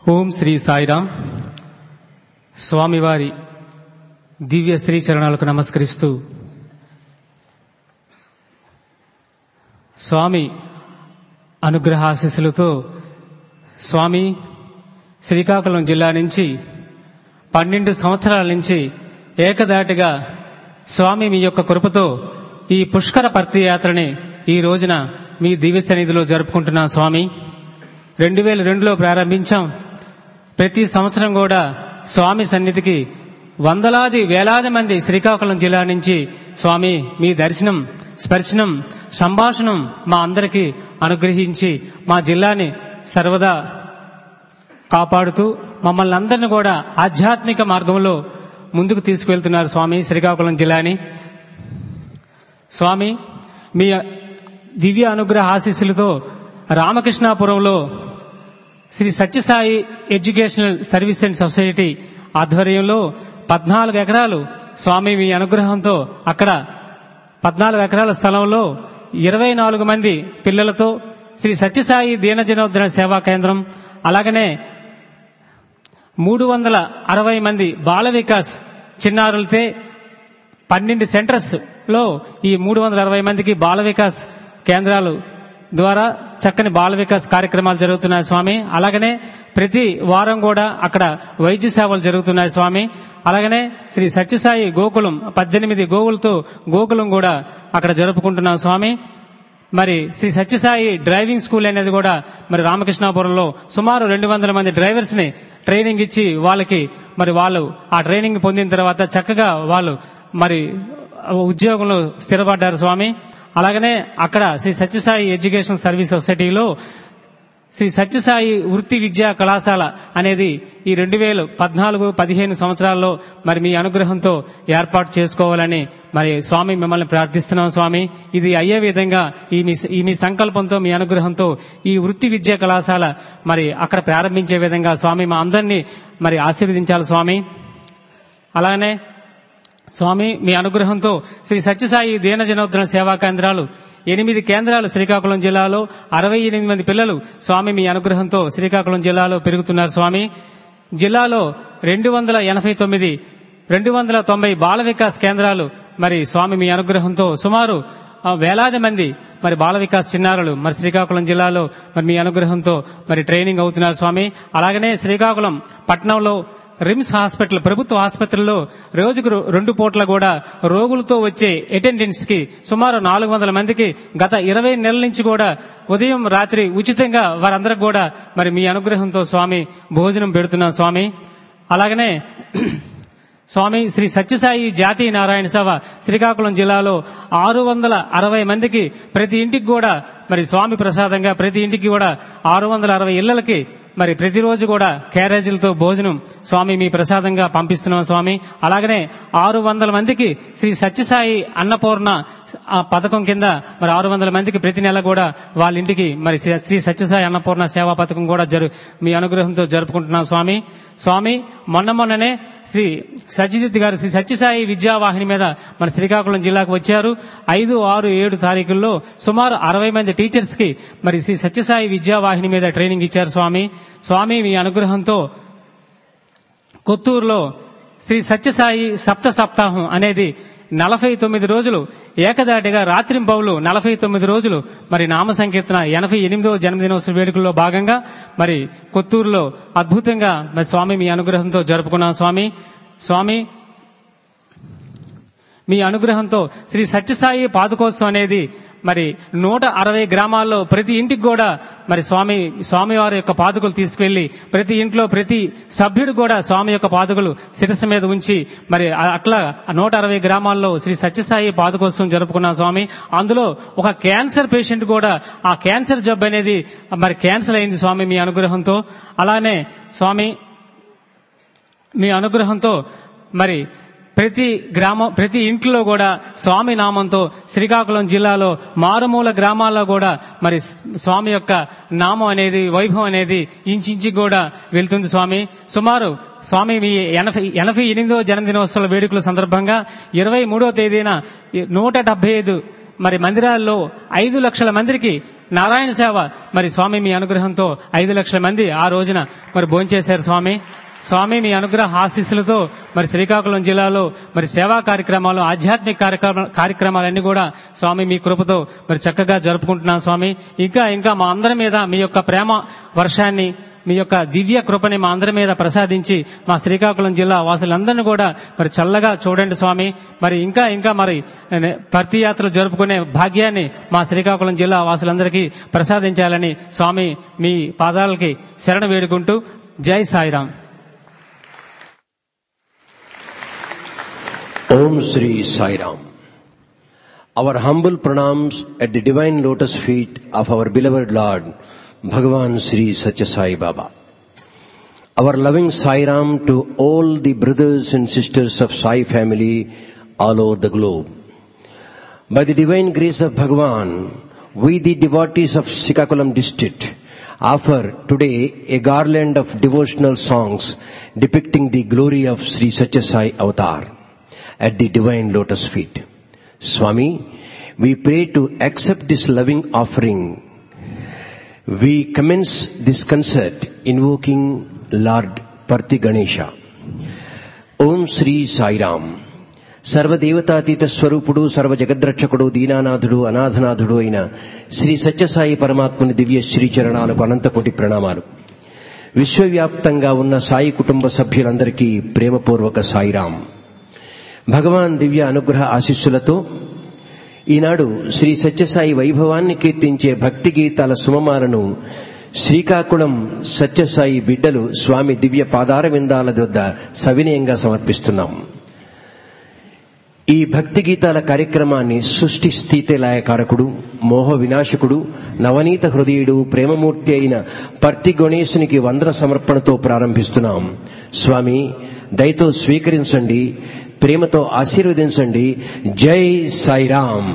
ఓం శ్రీ సాయిరాం స్వామివారి దివ్య శ్రీచరణాలకు నమస్కరిస్తూ స్వామి అనుగ్రహాశిస్సులతో స్వామి శ్రీకాకుళం జిల్లా నుంచి పన్నెండు సంవత్సరాల నుంచి ఏకదాటిగా స్వామి మీ యొక్క కృపతో ఈ పుష్కర పర్తి యాత్రని ఈ రోజున మీ దివ్య సన్నిధిలో జరుపుకుంటున్నాం స్వామి రెండు వేల రెండులో ప్రారంభించాం ప్రతి సంవత్సరం కూడా స్వామి సన్నిధికి వందలాది వేలాది మంది శ్రీకాకుళం జిల్లా నుంచి స్వామి మీ దర్శనం స్పర్శనం సంభాషణం మా అందరికీ అనుగ్రహించి మా జిల్లాని సర్వదా కాపాడుతూ మమ్మల్ని అందరిని కూడా ఆధ్యాత్మిక మార్గంలో ముందుకు తీసుకువెళ్తున్నారు స్వామి శ్రీకాకుళం జిల్లాని స్వామి మీ దివ్య అనుగ్రహ ఆశీస్సులతో రామకృష్ణాపురంలో Sri Sathya Sai educational service and society ఆధ్వర్యంలో పద్నాలుగు ఎకరాలు స్వామి మీ అనుగ్రహంతో అక్కడ పద్నాలుగు ఎకరాల స్థలంలో ఇరవై నాలుగు మంది పిల్లలతో శ్రీ సత్యసాయి దీనజనోద్ధరణ సేవా కేంద్రం అలాగనే మూడు వందల అరవై మంది బాల వికాస్ చిన్నారులతే పన్నెండు సెంటర్స్ లో ఈ మూడు వందల అరవై మందికి బాల వికాస్ కేంద్రాలు ద్వారా చక్కని బాల వికాస్ కార్యక్రమాలు జరుగుతున్నాయి స్వామి అలాగనే ప్రతి వారం కూడా అక్కడ వైద్య సేవలు జరుగుతున్నాయి స్వామి అలాగనే శ్రీ సత్యసాయి గోకులం పద్దెనిమిది గోవులతో గోకులం కూడా అక్కడ జరుపుకుంటున్నాం స్వామి మరి శ్రీ సత్యసాయి డ్రైవింగ్ స్కూల్ అనేది కూడా మరి రామకృష్ణాపురంలో సుమారు రెండు వందల మంది డ్రైవర్స్ ని ట్రైనింగ్ ఇచ్చి వాళ్ళకి మరి వాళ్ళు ఆ ట్రైనింగ్ పొందిన తర్వాత చక్కగా వాళ్ళు మరి ఉద్యోగంలో స్థిరపడ్డారు స్వామి అలాగనే అక్కడ శ్రీ సత్యసాయి ఎడ్యుకేషన్ సర్వీస్ సొసైటీలో శ్రీ సత్యసాయి వృత్తి విద్యా కళాశాల అనేది ఈ రెండు వేలు పద్నాలుగు పదిహేను సంవత్సరాల్లో మరి మీ అనుగ్రహంతో ఏర్పాటు చేసుకోవాలని మరి స్వామి మిమ్మల్ని ప్రార్థిస్తున్నాం స్వామి ఇది అయ్యే విధంగా ఈ మీ ఈ మీ సంకల్పంతో మీ అనుగ్రహంతో ఈ వృత్తి విద్యా కళాశాల మరి అక్కడ ప్రారంభించే విధంగా స్వామి మా అందరినీ మరి ఆశీర్వదించాలి స్వామి అలానే స్వామి మీ అనుగ్రహంతో శ్రీ సత్యసాయి దీనజనోద్ధరణ సేవా కేంద్రాలు ఎనిమిది కేంద్రాలు శ్రీకాకుళం జిల్లాలో అరవై ఎనిమిది మంది పిల్లలు స్వామి మీ అనుగ్రహంతో శ్రీకాకుళం జిల్లాలో పెరుగుతున్నారు స్వామి జిల్లాలో రెండు వందల ఎనభై తొమ్మిది రెండు వందల తొంభై బాల వికాస్ కేంద్రాలు మరి స్వామి మీ అనుగ్రహంతో సుమారు వేలాది మంది మరి బాల వికాస్ చిన్నారులు మరి శ్రీకాకుళం జిల్లాలో మరి మీ అనుగ్రహంతో మరి ట్రైనింగ్ అవుతున్నారు స్వామి అలాగనే శ్రీకాకుళం పట్టణంలో రిమ్స్ హాస్పిటల్ ప్రభుత్వ ఆసుపత్రుల్లో రోజుకు రెండు పూట్ల కూడా రోగులతో వచ్చే అటెండెన్స్ కి సుమారు నాలుగు వందల మందికి గత ఇరవై నెలల నుంచి కూడా ఉదయం రాత్రి ఉచితంగా వారందరికి కూడా మరి మీ అనుగ్రహంతో స్వామి భోజనం పెడుతున్నాం స్వామి అలాగనే స్వామి శ్రీ సత్యసాయి జాతీయ నారాయణ సభ శ్రీకాకుళం జిల్లాలో ఆరు వందల అరవై మందికి ప్రతి ఇంటికి కూడా మరి స్వామి ప్రసాదంగా ప్రతి ఇంటికి కూడా ఆరు వందల అరవై ఇళ్లకి మరి ప్రతిరోజు కూడా క్యారేజీలతో భోజనం స్వామి మీ ప్రసాదంగా పంపిస్తున్నాం స్వామి అలాగనే ఆరు వందల మందికి శ్రీ సత్యసాయి అన్నపూర్ణ పథకం కింద మరి ఆరు వందల మందికి ప్రతి నెల కూడా వాళ్ళ ఇంటికి మరి శ్రీ సత్యసాయి అన్నపూర్ణ సేవా పథకం కూడా జరు మీ అనుగ్రహంతో జరుపుకుంటున్నాం స్వామి స్వామి మొన్న మొన్ననే శ్రీ సత్యజిత్ గారు శ్రీ సత్యసాయి విద్యావాహిని మీద మన శ్రీకాకుళం జిల్లాకు వచ్చారు ఐదు ఆరు ఏడు తారీఖుల్లో సుమారు అరవై మంది టీచర్స్ కి మరి శ్రీ సత్యసాయి విద్యావాహిని మీద ట్రైనింగ్ ఇచ్చారు స్వామి స్వామి మీ అనుగ్రహంతో కొత్తూరులో శ్రీ సత్యసాయి సప్త సప్తాహం అనేది నలభై తొమ్మిది రోజులు ఏకదాటిగా రాత్రింపవులు నలభై తొమ్మిది రోజులు మరి నామ సంకీర్తన ఎనభై ఎనిమిదవ జన్మదినోత్సవ వేడుకల్లో భాగంగా మరి కొత్తూరులో అద్భుతంగా మరి స్వామి మీ అనుగ్రహంతో జరుపుకున్నాం స్వామి స్వామి మీ అనుగ్రహంతో శ్రీ సత్యసాయి పాదుకోత్సవం అనేది మరి నూట అరవై గ్రామాల్లో ప్రతి ఇంటికి కూడా మరి స్వామి స్వామివారి యొక్క పాదుకలు తీసుకెళ్లి ప్రతి ఇంట్లో ప్రతి సభ్యుడు కూడా స్వామి యొక్క పాదుకలు శిరస్సు మీద ఉంచి మరి అట్లా నూట అరవై గ్రామాల్లో శ్రీ సత్యసాయి పాదుకోత్సవం జరుపుకున్నాం స్వామి అందులో ఒక క్యాన్సర్ పేషెంట్ కూడా ఆ క్యాన్సర్ జబ్బు అనేది మరి క్యాన్సర్ అయింది స్వామి మీ అనుగ్రహంతో అలానే స్వామి మీ అనుగ్రహంతో మరి ప్రతి గ్రామం ప్రతి ఇంట్లో కూడా స్వామి నామంతో శ్రీకాకుళం జిల్లాలో మారుమూల గ్రామాల్లో కూడా మరి స్వామి యొక్క నామం అనేది వైభవం అనేది ఇంచించి కూడా వెళ్తుంది స్వామి సుమారు స్వామి మీ ఎనభై ఎనభై ఎనిమిదవ జన్మదినోత్సవ వేడుకల సందర్భంగా ఇరవై మూడవ తేదీన నూట డెబ్బై ఐదు మరి మందిరాల్లో ఐదు లక్షల మందికి నారాయణ సేవ మరి స్వామి మీ అనుగ్రహంతో ఐదు లక్షల మంది ఆ రోజున మరి భోంచేశారు స్వామి స్వామి మీ అనుగ్రహ ఆశీస్సులతో మరి శ్రీకాకుళం జిల్లాలో మరి సేవా కార్యక్రమాలు ఆధ్యాత్మిక కార్యక్రమ కార్యక్రమాలన్నీ కూడా స్వామి మీ కృపతో మరి చక్కగా జరుపుకుంటున్నాం స్వామి ఇంకా ఇంకా మా అందరి మీద మీ యొక్క ప్రేమ వర్షాన్ని మీ యొక్క దివ్య కృపని మా అందరి మీద ప్రసాదించి మా శ్రీకాకుళం జిల్లా వాసులందరినీ కూడా మరి చల్లగా చూడండి స్వామి మరి ఇంకా ఇంకా మరి భక్తి యాత్రలు జరుపుకునే భాగ్యాన్ని మా శ్రీకాకుళం జిల్లా వాసులందరికీ ప్రసాదించాలని స్వామి మీ పాదాలకి శరణ వేడుకుంటూ జై Sairam Om Sri Sai Ram. Our humble pranams at the divine lotus feet of our beloved Lord, Bhagavan Sri Satya Sai Baba. Our loving Sai Ram to all the brothers and sisters of Sai family all over the globe. By the divine grace of Bhagavan, we the devotees of Sikakulam district offer today a garland of devotional songs depicting the glory of Sri Satya Sai Avatar at the divine lotus feet. Swami, we pray to accept this loving offering. We commence this concert invoking Lord Parthi Ganesha. ఓం శ్రీ సాయిరామ్ సర్వదేవతాతీత స్వరూపుడు సర్వ జగద్రక్షకుడు దీనానాథుడు అనాథనాథుడు అయిన శ్రీ సత్యసాయి పరమాత్ముని దివ్య శ్రీచరణాలకు అనంతకోటి ప్రణామాలు విశ్వవ్యాప్తంగా ఉన్న సాయి కుటుంబ సభ్యులందరికీ ప్రేమపూర్వక సాయిరాం భగవాన్ దివ్య అనుగ్రహ ఆశీస్సులతో ఈనాడు శ్రీ సత్యసాయి వైభవాన్ని కీర్తించే భక్తి గీతాల సుమమాలను శ్రీకాకుళం సత్యసాయి బిడ్డలు స్వామి దివ్య పాదార విందాల వద్ద సవినయంగా సమర్పిస్తున్నాం ఈ భక్తి గీతాల కార్యక్రమాన్ని సృష్టి స్థితిలయకారకుడు మోహ వినాశకుడు నవనీత హృదయుడు ప్రేమమూర్తి అయిన పర్తి గణేశునికి వందన సమర్పణతో ప్రారంభిస్తున్నాం స్వామి దయతో స్వీకరించండి ప్రేమతో ఆశీర్వదించండి జై సాయిరామ్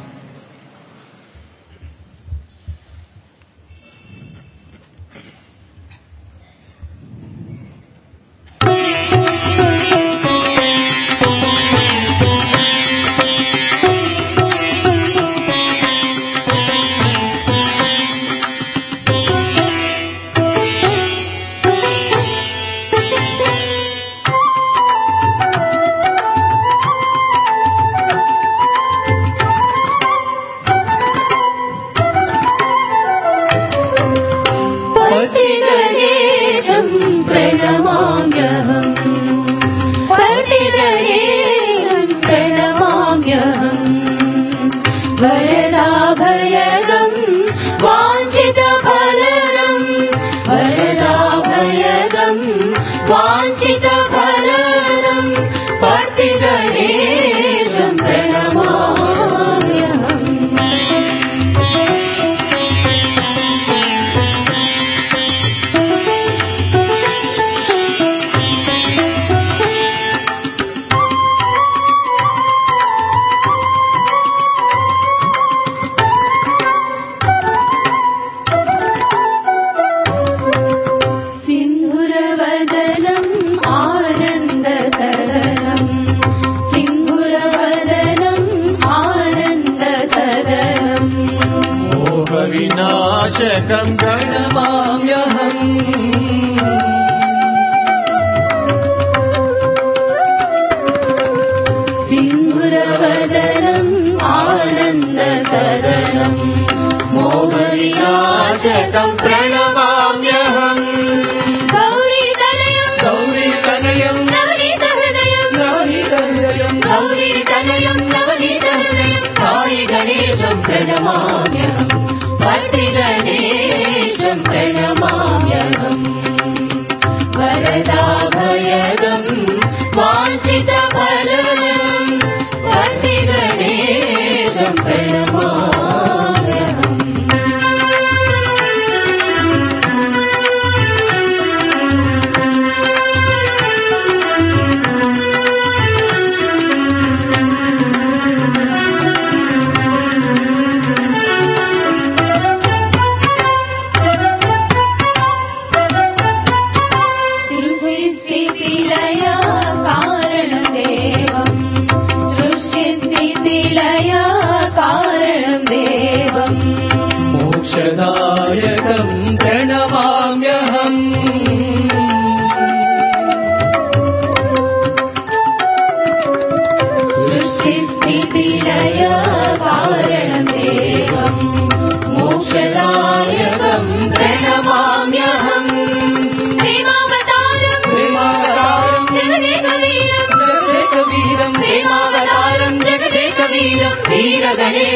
पतिगणेशं प्रणमाम्यहम् पतिगणेशं प्रणमाम्यहम् वरदाभयदम् वाञ्छितफलदम् वरदाभयदम् वाञ्छितफलदम् पतिगणेशं प्रणमाम्यहम् सिन्धुरवदनम्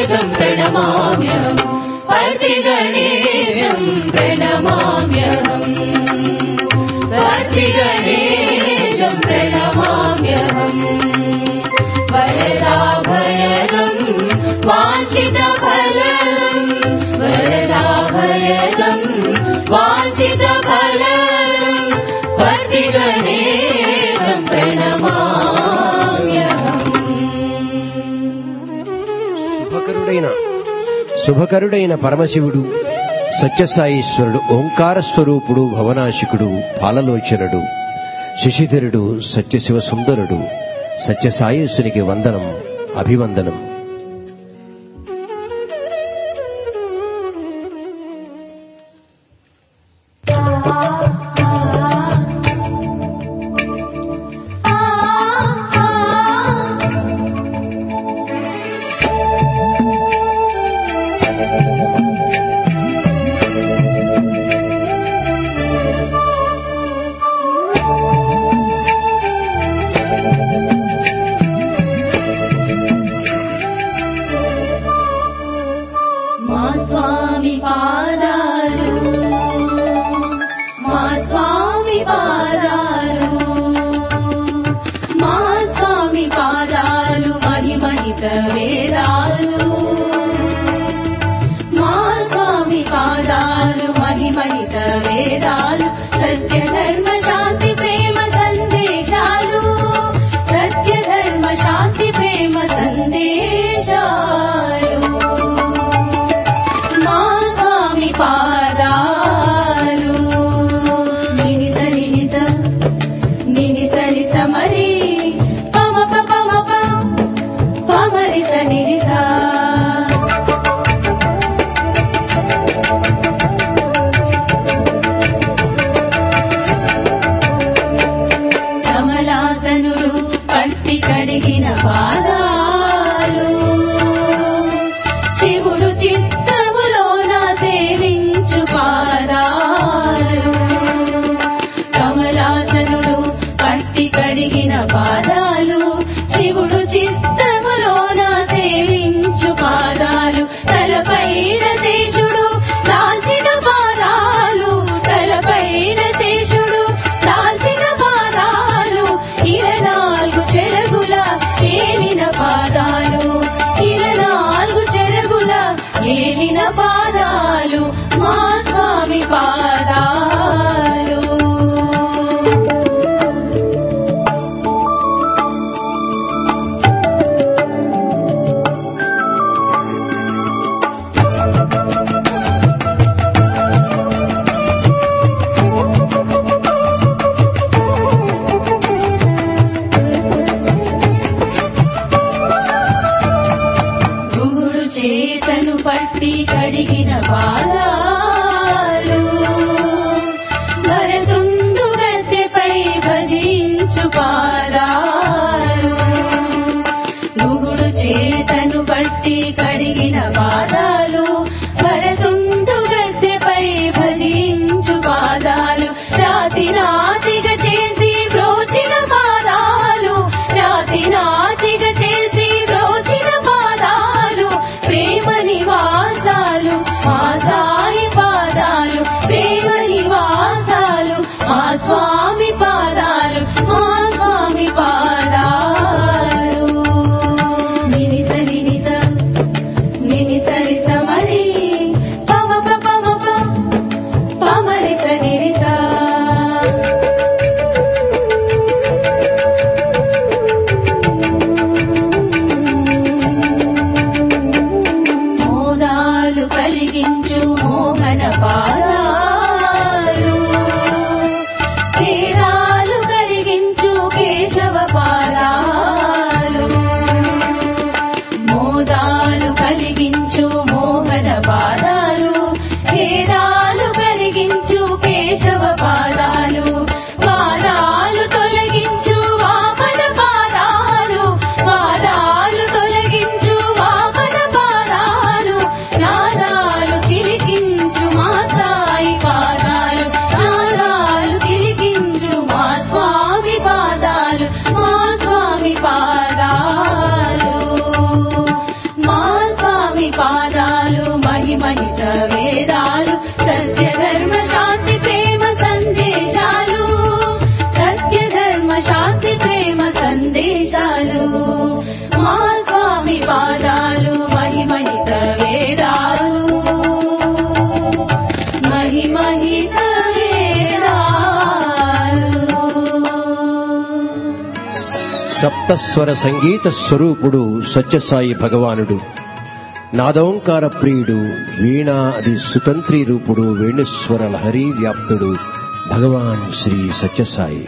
गणेशं प्रणमाम्यहम् भक्ति गणेशं प्रणमाम्यहम् भक्ति गणेशं प्रणमाम्यहम् वरदाभयदम् वाञ्छितफलम् वरदाभयदम् वाञ्छितफलम् भक्ति गणेशं प्रणमाम्यहम् శుభకరుడైన శుభకరుడైన పరమశివుడు సత్యసాయీశ్వరుడు ఓంకార స్వరూపుడు భవనాశికుడు పాలలోచనుడు శశిధరుడు సత్యశివ సుందరుడు సత్యసాయేశ్వనికి వందనం అభివందనం మా స్వామి పాదాలు మా సప్తస్వర సంగీత స్వరూపుడు సత్యసాయి భగవానుడు నాదోంకార ప్రియుడు వీణాది సుతంత్రి రూపుడు వేణుస్వర లహరి వ్యాప్తుడు భగవాన్ శ్రీ సత్యసాయి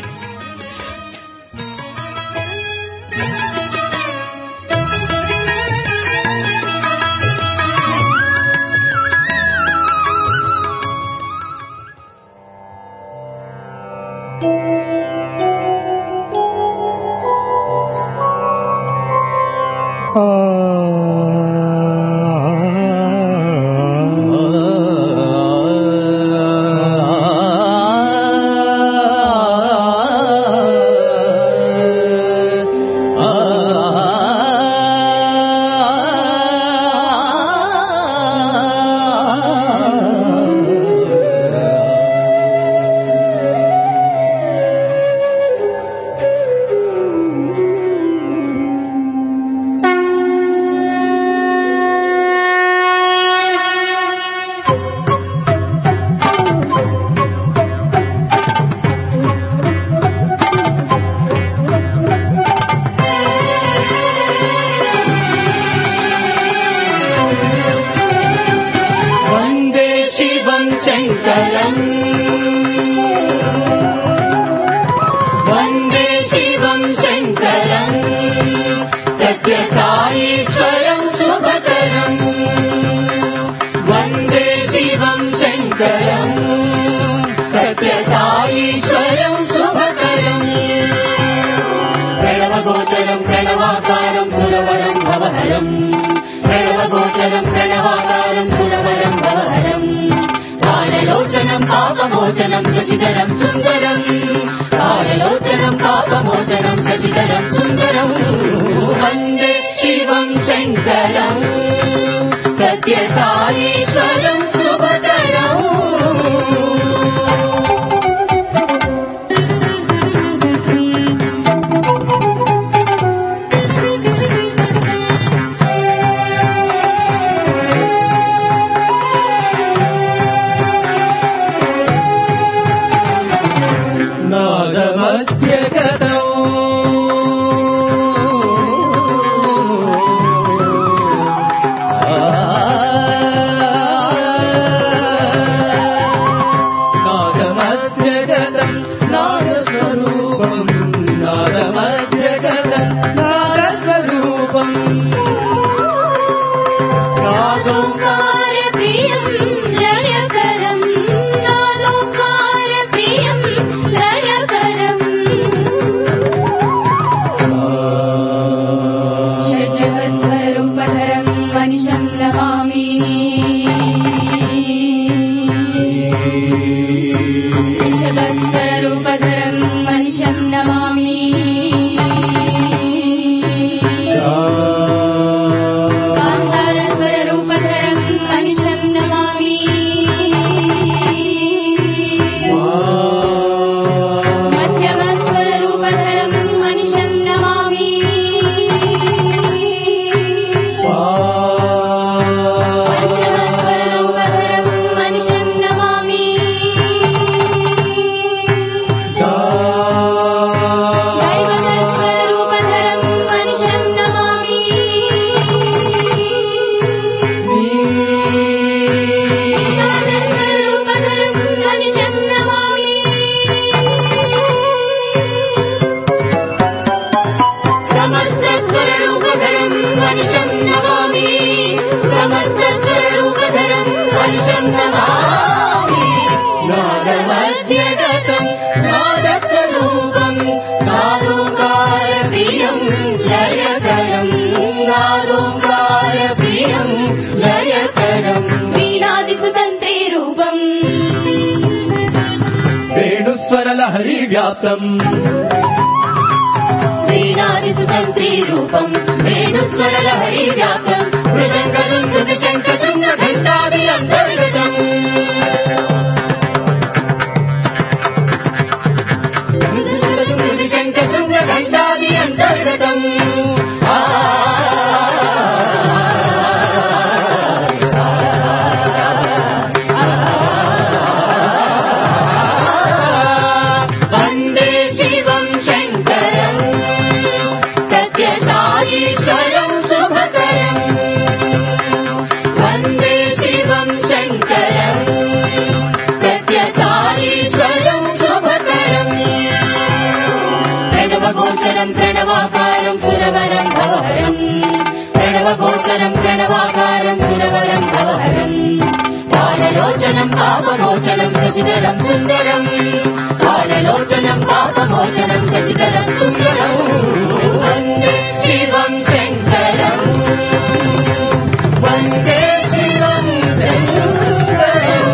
वन्दे शिवम् शङ्करम् वन्दे शिवम् शङ्करम् सत्यसाईश्वरम् शुभकरम् वन्दे शिवम् शङ्करम् सत्यसाईश्वरम् शुभकरम् प्रणवगोचरम् प्रणवाकारम् सुरवरम् भवहरम् प्रणवगोचरम् प्रणवाकारम् सुरवरम् भवहरम् काललोचनम् पापमोचनम् शशिधरम् सुन्दरम् काललोचनम् पापमोचनम् शशिधरम् सुन्दरम् वन्दे शिवम् शङ्करम् सत्यसाईश्वरम् शुभकरम् నాదమధ్యగతం నాదస్వరూపం నాదమధ్యగతం నాదస్వరూపం नादोङ्कारप्रियम् लयकरम् नादोङ्कारप्रियम् लयकरम् षड्जगत्स्वरूपधरम् मनिषम् नमामि ऋषभस्वरूपधरम् मनिषम् नमामि गान्धारस्वररूपधरम् मनिषम् नमामि मध्यमस्वररूपधरम् मनिषम् नमामि पञ्चमस्वररूपधरम् मनिषम् नमामि दैवतस्वररूपधरम् मनिषम् नमामि विषादस्वररूपधरम् मनिषम् नमामि समस्तस्वररूपधरम् मनिषम् नमामि समस्तस्वररूपधरम् मनिषम् नमामि नादमध्यगतम् नादस्वरूपम् नादोङ्कारप्रियम् लयकरम् नादोङ्कारप्रियम् लयकरम् वीणादिसुतन्त्री रूपम् వేణుస్వరలహరి వ్యాప్తం वीणादिसुतन्त्री रूपम् वेणुस्वरलहरी व्याप्तम् मृदङ्गदुन्दुभिशङ्खशृङ्गघण्टादि अन्तर्गतम् मृदङ्गदुन्दुभिशङ्खशृङ्गघण्टादि अन्तर्गतम् आ वन्दे शिवम् शङ्करम् ప్రణవాకారం సురవరం భవహరం ప్రణవగోచరం ప్రణవాకారం సురవరం భవహరం కాలలోచనం పాపమోచనం శశిధరం సుందరం కాలలోచనం పాపమోచనం శశిధరం సుందరం వందే శివం శంకరం వందే శివం శంకరం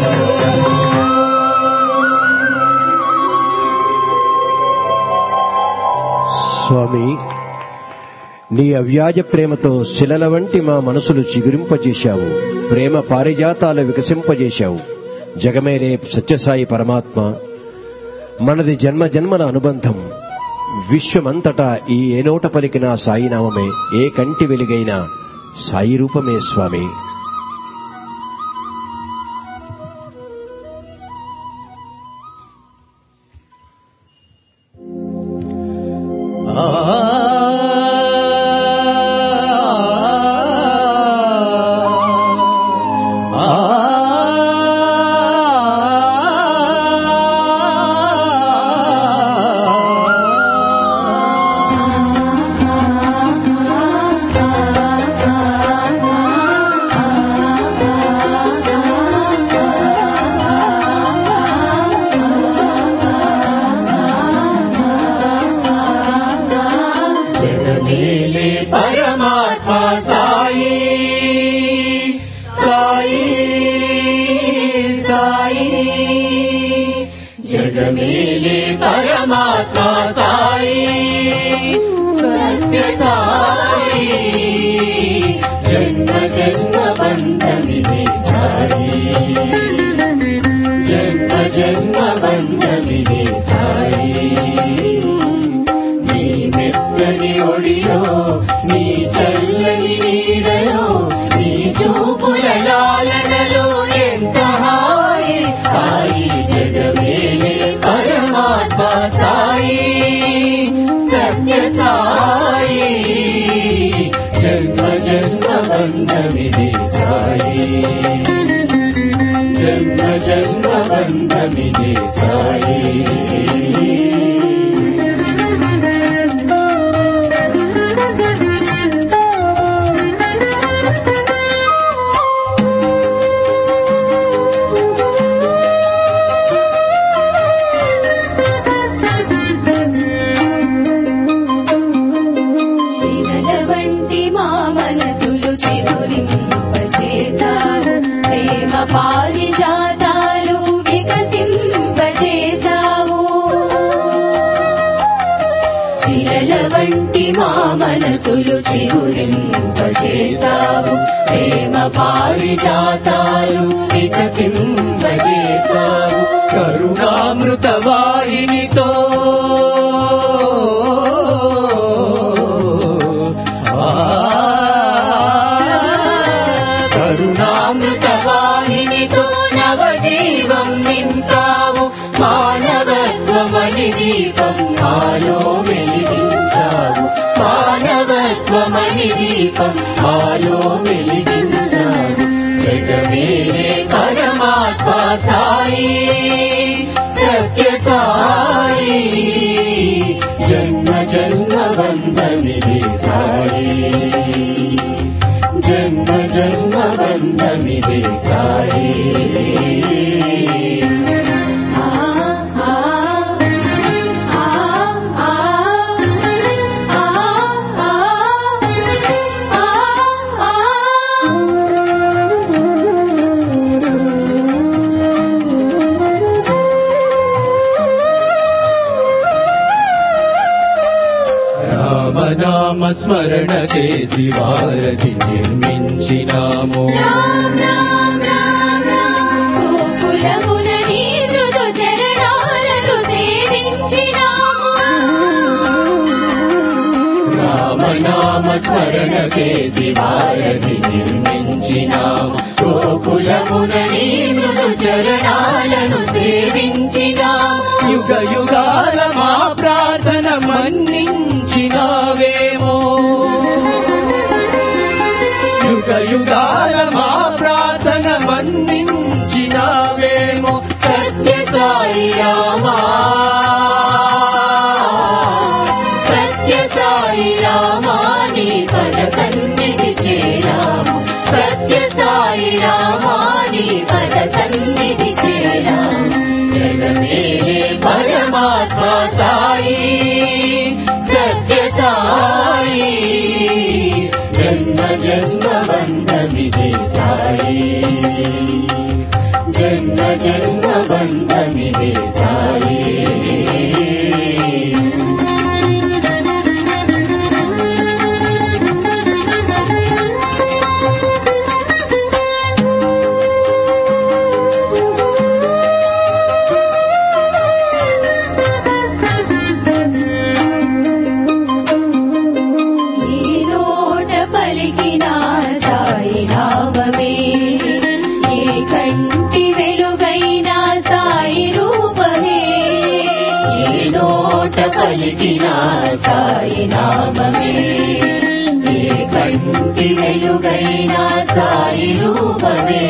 స్వామి నీ అవ్యాజ ప్రేమతో శిలల వంటి మా మనసులు చిగురింపజేశావు ప్రేమ పారిజాతాలు వికసింపజేశావు జగమేరే సత్యసాయి పరమాత్మ మనది జన్మ జన్మల అనుబంధం విశ్వమంతటా ఈ ఏనోట పలికిన సాయినామమే ఏ కంటి వెలుగైన సాయి రూపమే స్వామి జగమేలే పరమాత్మ సాయి సాయి సాయి జగమేలే పరమాత్మ సాయి సత్య సాయి జన్మ జన్మ బంధమిదే సాయి జన్మ జన్మ బంధమిదే సాయి నీ మెత్తని ఒడిలో నీ చల్లని నీడలో నీ చూపుల లాలనలో ఎంత హాయి సాయి జగమేలే పరమాత్మ సాయి సత్య సాయి జన్మ జన్మ బంధమిది సాయి జన్మ జన్మ బంధమిది సాయి శిలల వంటి మా మనసులు చిగురింపచేశావు ప్రేమ పారిజాతాలు వికసింపచేశావు శిలల వంటి మా మనసులు చిగురింపచేశావు ప్రేమ పారిజాతాలు వికసింపచేశావు కరుణామృత వాహినితో కరుణామృత వాహినితో నవజీవం నింపావు మానవత్వమణి దీపం మాలో వెలిగించావు మానవత్వమణి దీపం మాలో వెలిగించావు జగమేరే పరమాత్మ సాయి సత్య సాయి జన్మ జన్మ బంధమిది సాయి జన్మ జన్మ బంధమిది సాయి ఆ ఆ ఆ ఆ ఆ ఆ రామనామ స్మరణ చేసి వారధి నిర్మించినాము రామ్ రామ్ రామ్ రామ్ గోకులమున నీ మృదు చరణాలను సేవించినాము రామనామ స్మరణ చేసి వారధి నిర్మించినాము గోకులమున నీ మృదు చరణాలను సేవించినాము యుగ యుగాల మా ప్రార్థన మన్నించినావేమో యుగ యుగాల మా ప్రార్థన మన్నించినావేమో సత్య సాయి రామా సత్య సాయి రామా నోట పలికిన సాయి నామమే ఏ కంటి వెలుగైన సాయి రూపమే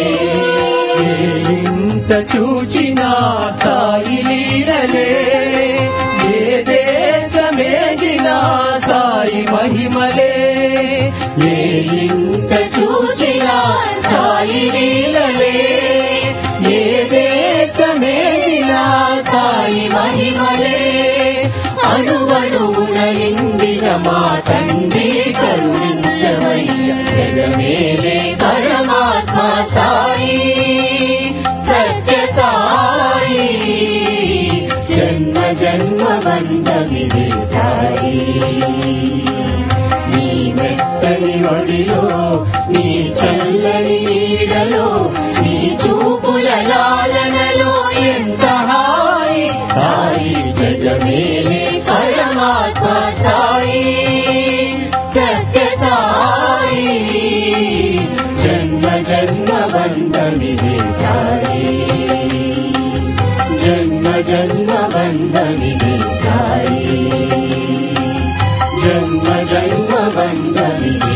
ఇంత చూచిన సాయి లీలలే ఏ దేశమేగినా సాయి మహిమలే ఏ ఇంత చూచిన సాయి లీలలే ఏ దేశమేదినా సాయి మహిమలే అణువణువున నిండిన మా తండ్రి కరుణించవయ్య జగమేలే పరమాత్మ సాయి సత్య సాయి జన్మ జన్మ బంధమిది సాయి నీ మెత్తని ఒడిలో నీ చల్లని నీడలో నీ చూపుల లాలనలో ఎంత హాయి సాయి జగమేలే పరమాత్మ సాయి సత్య సాయి జన్మ జన్మ బంధమిది సాయి జన్మ జన్మ బంధమిది సాయి జన్మ జన్మ బంధమిది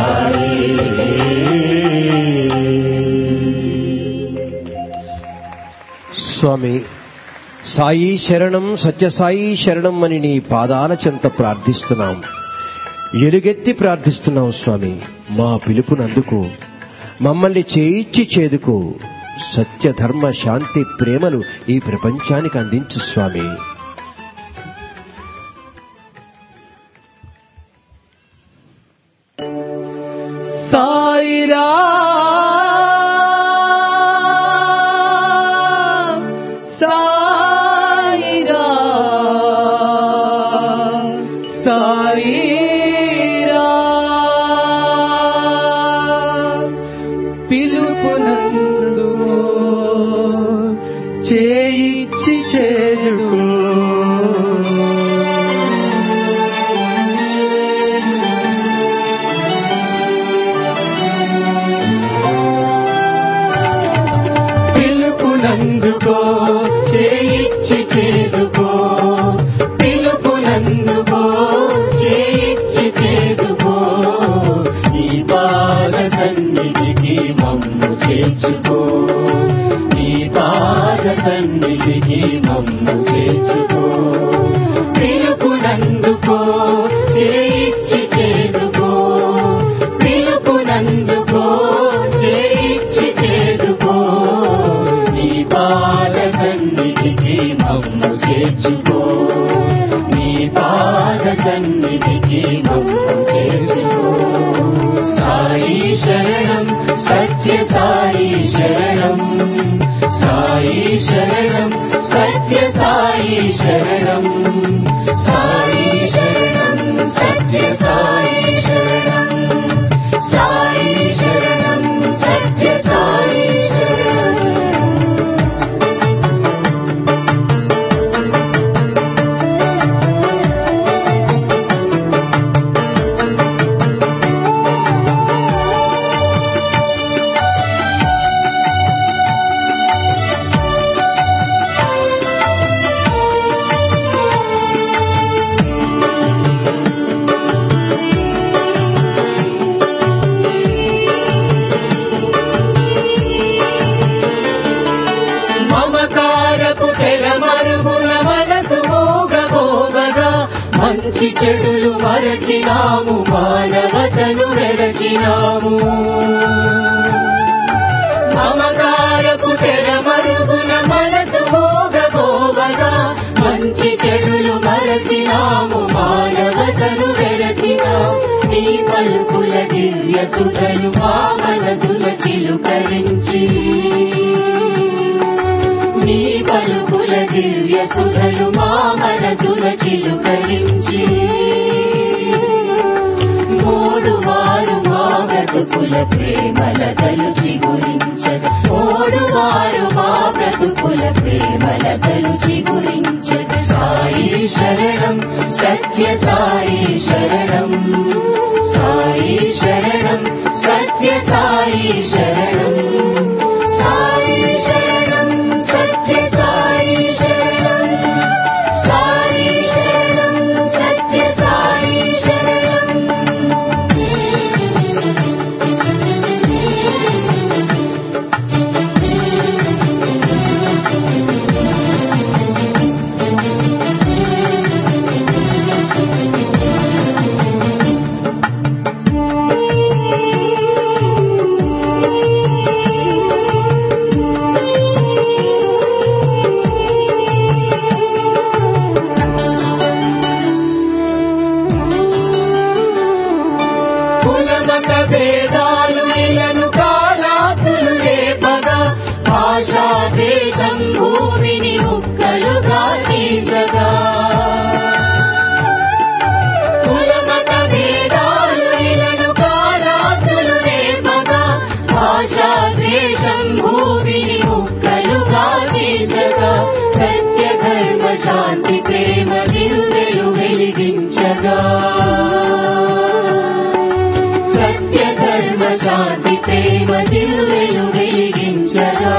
సాయి స్వామి సాయి శరణం సత్యసాయి శరణం అని నీ పాదాల చెంత ప్రార్థిస్తున్నాం ఎలుగెత్తి ప్రార్థిస్తున్నాం స్వామి మా పిలుపునందుకు మమ్మల్ని చేయిచ్చి చేదుకు సత్య ధర్మ శాంతి ప్రేమలు ఈ ప్రపంచానికి అందించు స్వామి సాయిరా సాయిరా సాయిరా పిలుపునందు చేయిచ్చి చేరుకో పిలుపునందుకో చేయిచ్చి చేదుకో పిలుపునందుకో చేయిచ్చి చేదుకో నీ పాద సన్నిధికి మమ్ము చేర్చుకో నీ పాద సన్నిధికి మమ్ము చేర్చుకో పిలుపునందుకో చేయిచ్చి చేదుకో పిలుపునందుకో చేయిచ్చి చేదుకో నీ పాద సన్నిధికి మమ్ము చేర్చుకో నీ పాద సన్నిధికి మమ్ము చేర్చుకో సాయి శరణం సత్య సాయి శరణం సాయి శరణం సత్య సాయి శరణం సాయి శరణం సత్య సాయి శరణం సాయి శరణం సత్య సాయి శరణం మమకారపు తెర మరుగున మనసు మోగబోగగా మంచి చెడులు మరచినాము మానవతను వెరచినాము మమకారపు తెర మరుగున మనసు మోగబోగగా మంచి చెడులు మరచినాము మానవతను వెరచినాము నీ పలుకుల దివ్య సుధలు మా మనసుల చిలుకరించి నీ పలుకుల దివ్య సుధలు మా మనసుల చిలుకరించి మూడు వారు మా బ్రతుకుల ప్రేమలతలు చిగురించదు మూడు వారు మా బ్రతుకుల ప్రేమలతలు చిగురించదు సాయి శరణం సత్య సాయి శరణం సాయి శరణం సత్య సాయి శరణం సాయి శరణం సత్య సాయి శరణం సాయి దేశం భూమిని ముక్కలుగా చీల్చగా కులమత భేదాలు ఇలను కాలాగ్నులు రేపగా భాషా ద్వేషం భూమిని ముక్కలుగా చీల్చగా సత్య ధర్మ శాంతి ప్రేమ దివ్వెలు వెలిగించగా సత్య ధర్మ శాంతి ప్రేమ దివ్వెలు వెలిగించగా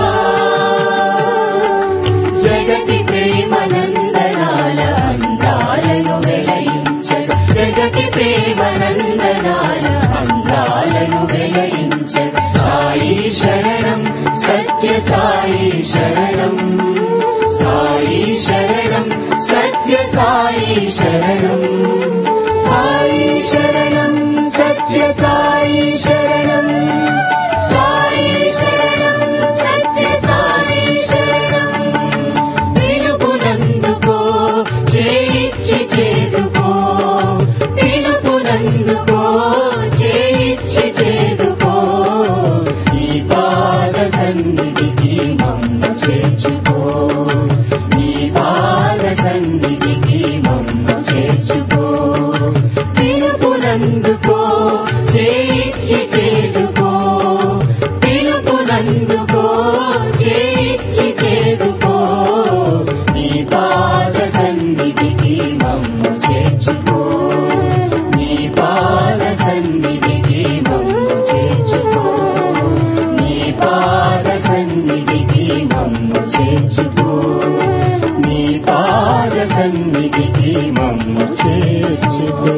జగతి ప్రేమ నందనాల అందాలను వెలయించగా జగతి ప్రేమ నందనాల అందాలను వెలయించగా సాయి శరణం సత్య సాయి శరణం సాయి శరణం సత్య సాయి శరణం సాయి శరణం సత్య సాయి శరణం సాయి శరణం సత్య సాయి శరణం పిలుపునందుకో చేయిచ్చి చేదుకో పిలుపునందుకో చేయిచ్చి చేదుకో నీ పాద సన్నిధికి మమ్ము చేర్చుకో నీ పాద సన్నిధికి మమ్ము చేర్చుకో పిలుపునందుకో చేయిచ్చి చేదుకో పిలుపునందుకో చేయిచ్చి చేదుకో నీ పాద సన్నిధికి మమ్ము చేర్చుకో నీ పాద సన్నిధికి మమ్ము చేర్చుకో నీ పాద సన్నిధికి మమ్ము చేర్చుకో నీ పాద సన్నిధికి మమ్ము చేర్చుకో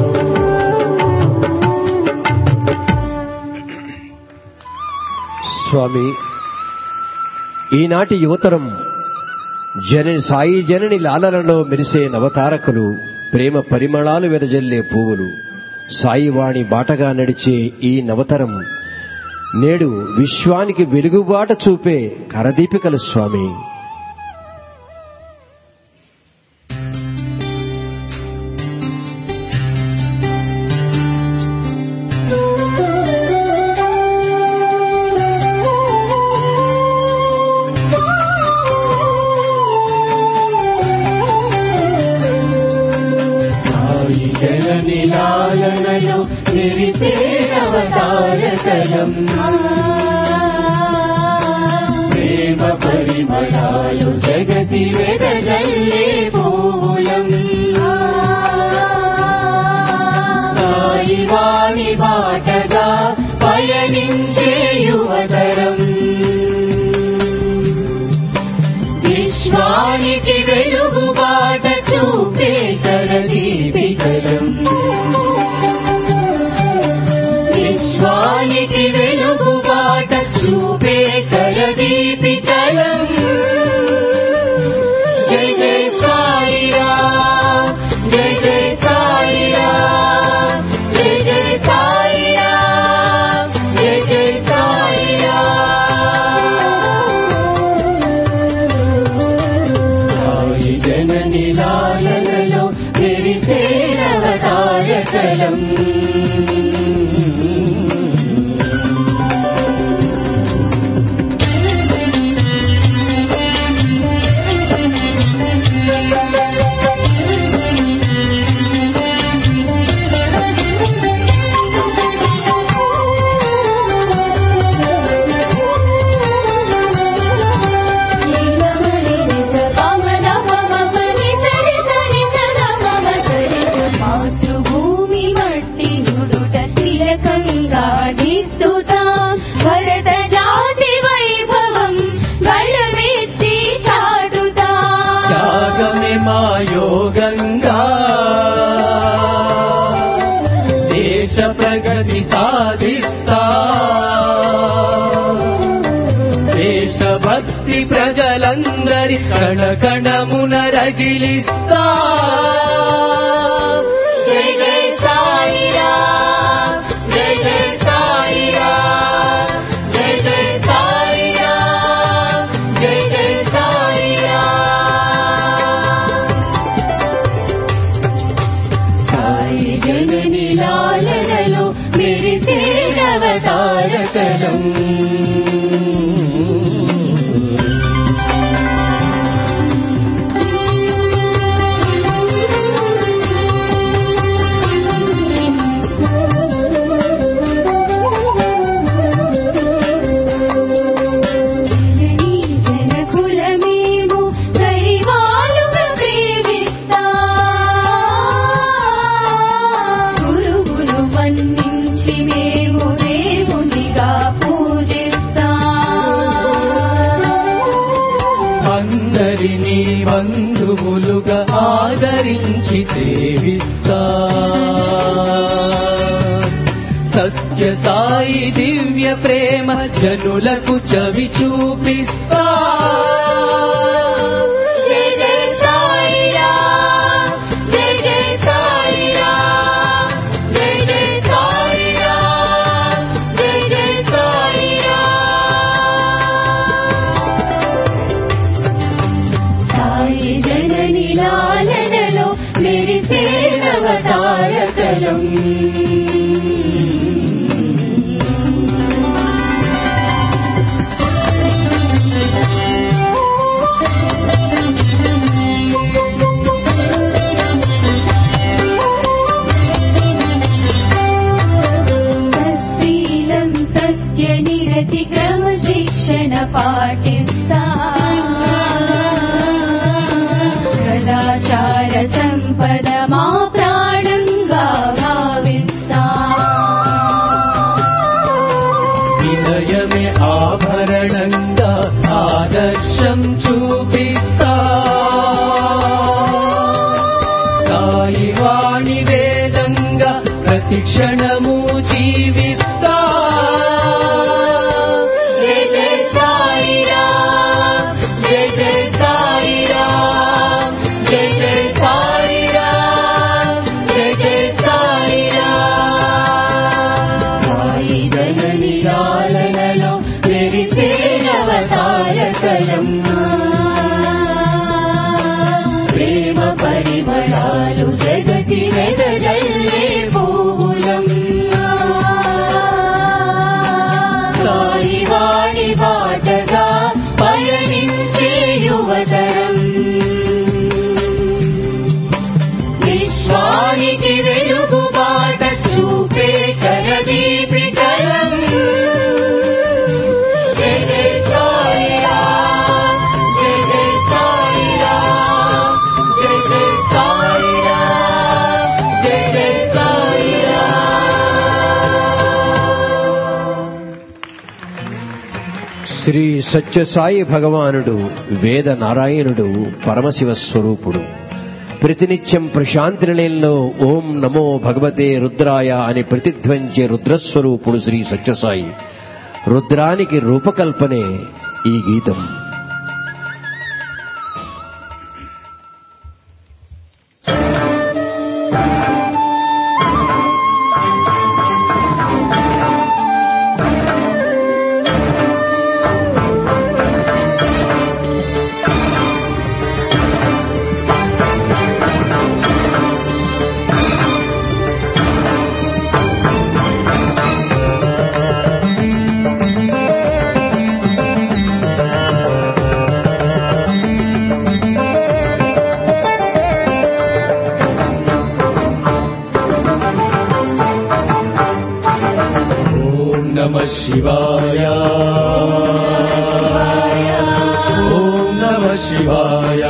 స్వామి ఈనాటి యువతరం జనని సాయి జనని లాలలలో మెరిసే నవతారకులు ప్రేమ పరిమళాలు వెదజల్లే పువ్వులు సాయివాణి బాటగా నడిచే ఈ నవతరం నేడు విశ్వానికి వెలుగుబాట చూపే కరదీపికలు స్వామి సాయి జనని లాలనలో నిరిసే అవతారకలం ప్రేమ పరిమళాలు జగతి వెదజల్లే పూలం సాయి వాణి బాటగా పయనించే యువతరం విశ్వానికి వెలుగు బాట చూపే కరదీపికలం విశ్వానికి వెలుగు బాట చూపే కరదీపికలం జై జై సాయిరా జై జై సాయిరా జై జై సాయిరా జై జై సాయిరా సాయి జనని లాలనలో మెరిసే అవతారకలం మాతృభూమి మట్టి నుదుట తిలకంగా దిద్దుతా భరత జాతి వైభవం గళమెత్తి చాటుతా త్యాగమే మా యోగంగా దేశ ప్రగతి సాధిస్తా దేశభక్తి ప్రజలందరి కణకణమున రగిలిస్తా జై జై సాయిరా జై జై సాయిరా జై జై సాయిరా జై జై సాయిరా సాయి జనని లాలనలో మెరిసే అవతారకలం బంధువులుగా ఆదరించి సేవిస్తా సత్య సాయి దివ్య ప్రేమ జనులకు చవి చూపిస్తా జయ జయ సాయిరామ్ జయ జయ సాయిరామ్ జయ జయ సాయిరామ్ జయ జయ సాయిరామ్ సాయి జనని లాలనలో మెరిసే నవతారకలం సత్శీలం సత్య నిరతి క్రమశిక్షణ పాటిస్తా సదాచార సంపద మా ప్రాణంగా భావిస్తా వినయమే ఆభరణంగా ఆదర్శం చూపిస్తా సాయి వాణి వేదంగా ప్రతి క్షణము జీవిస్తా జయ జయ సాయిరామ్ జయ జయ సాయిరామ్ జయ జయ సాయిరామ్ జయ జయ సాయిరామ్ సాయి జనని లాలనలో మెరిసే నవతారకలం ప్రేమ పరిమళాలు జగతి వెదజల్లే పూలం సాయి వాణి బాటగా పయనించే యువతరం విశ్వానికి వెలుగు బాట చూపే కరదీపికలం జయ జయ సాయిరామ్ జయ జయ సాయిరామ్ జయ జయ సాయిరామ్ జయ జయ సాయిరామ్ శ్రీ సత్యసాయి భగవానుడు వేద నారాయణుడు పరమశివ స్వరూపుడు ప్రతినిత్యం ప్రశాంతి నిలయంలో ఓం నమో భగవతే రుద్రాయ అని ప్రతిధ్వంచే రుద్రస్వరూపుడు శ్రీ సత్యసాయి రుద్రానికి రూపకల్పనే ఈ గీతం ఓం నమ శివాయ ఓం నమ శివాయ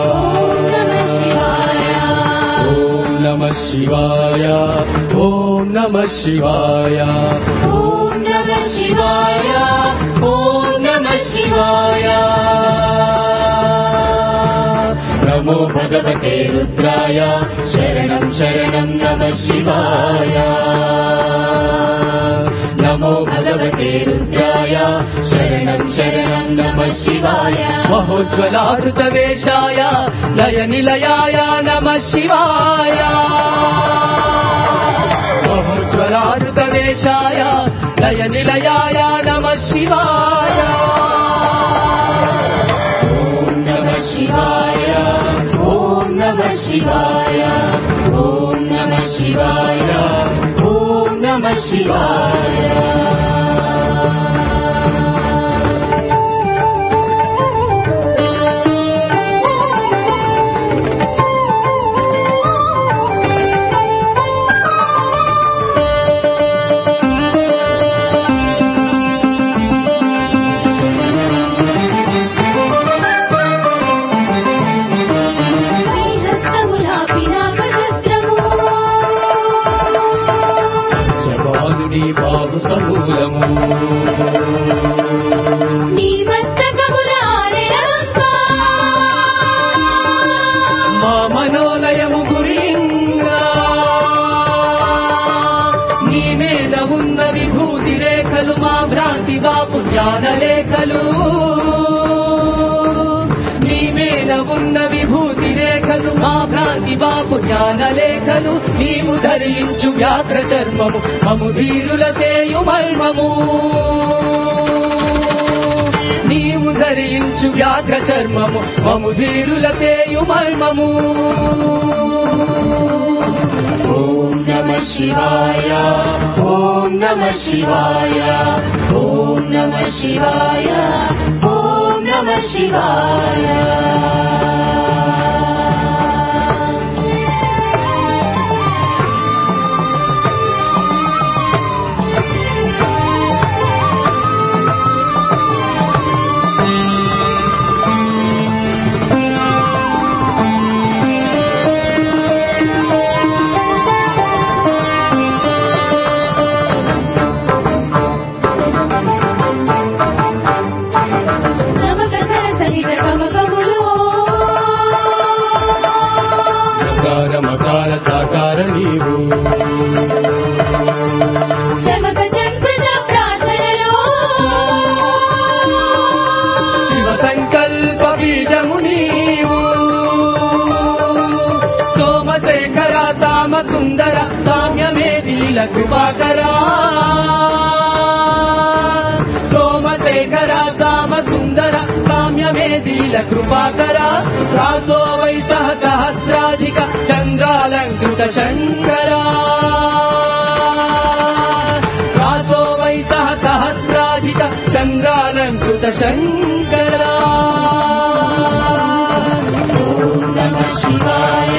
ఓం నమ శివాయ ఓం నమ శివాయ ఓం నమ శివాయ ఓం నమ శివాయ ఓం నమ శివాయ నమో భగవతే రుద్రాయ శరణం శరణం నమ శివాయ నమో భగవతే రుద్రాయ శరణం శరణం నమ శివాయ మహోజ్వలారుత వేషాయ లయ నిలయాయ నమ శివాయ మహోజ్వలారుత వేషాయ లయ నిలయాయ నమ శివాయ ఓం నమ శివాయ ఓం నమ శివాయ ఓం నమ శివాయ ఓం నమ శివాయ శ్రీహస్తములా పినాకశస్త్రము జవానుని బాబు సాయిబాబు జ్ఞాన లేఖలు నీవు ధరించు వ్యాఘ్ర చర్మము మము ధీరుల సేయు మర్మము నీవు ధరించు వ్యాఘ్ర చర్మము మము ధీరుల సేయు మర్మము ॐ नमः शिवाय ॐ नमः शिवाय ॐ नमः शिवाय ॐ नमः शिवाय నమక సరసరిత కమకములో ప్రకార మకార సాకార నీవు చమక చంకృత ప్రార్థనలో శివ సంకల్ప బీజము నీవు సోమశేఖర సామ సుందర సామ్యమేదీల కృపాకరా సోమశేఖర సామ సుందర సామ్యమేదీల కృపాకరా రాసో వై సహ సహస్రాధిక చంద్రాలంకృత శంకరా రాసో వై సహ సహస్రాధిక చంద్రాలంకృత శంకరా ॐ नमः शिवाय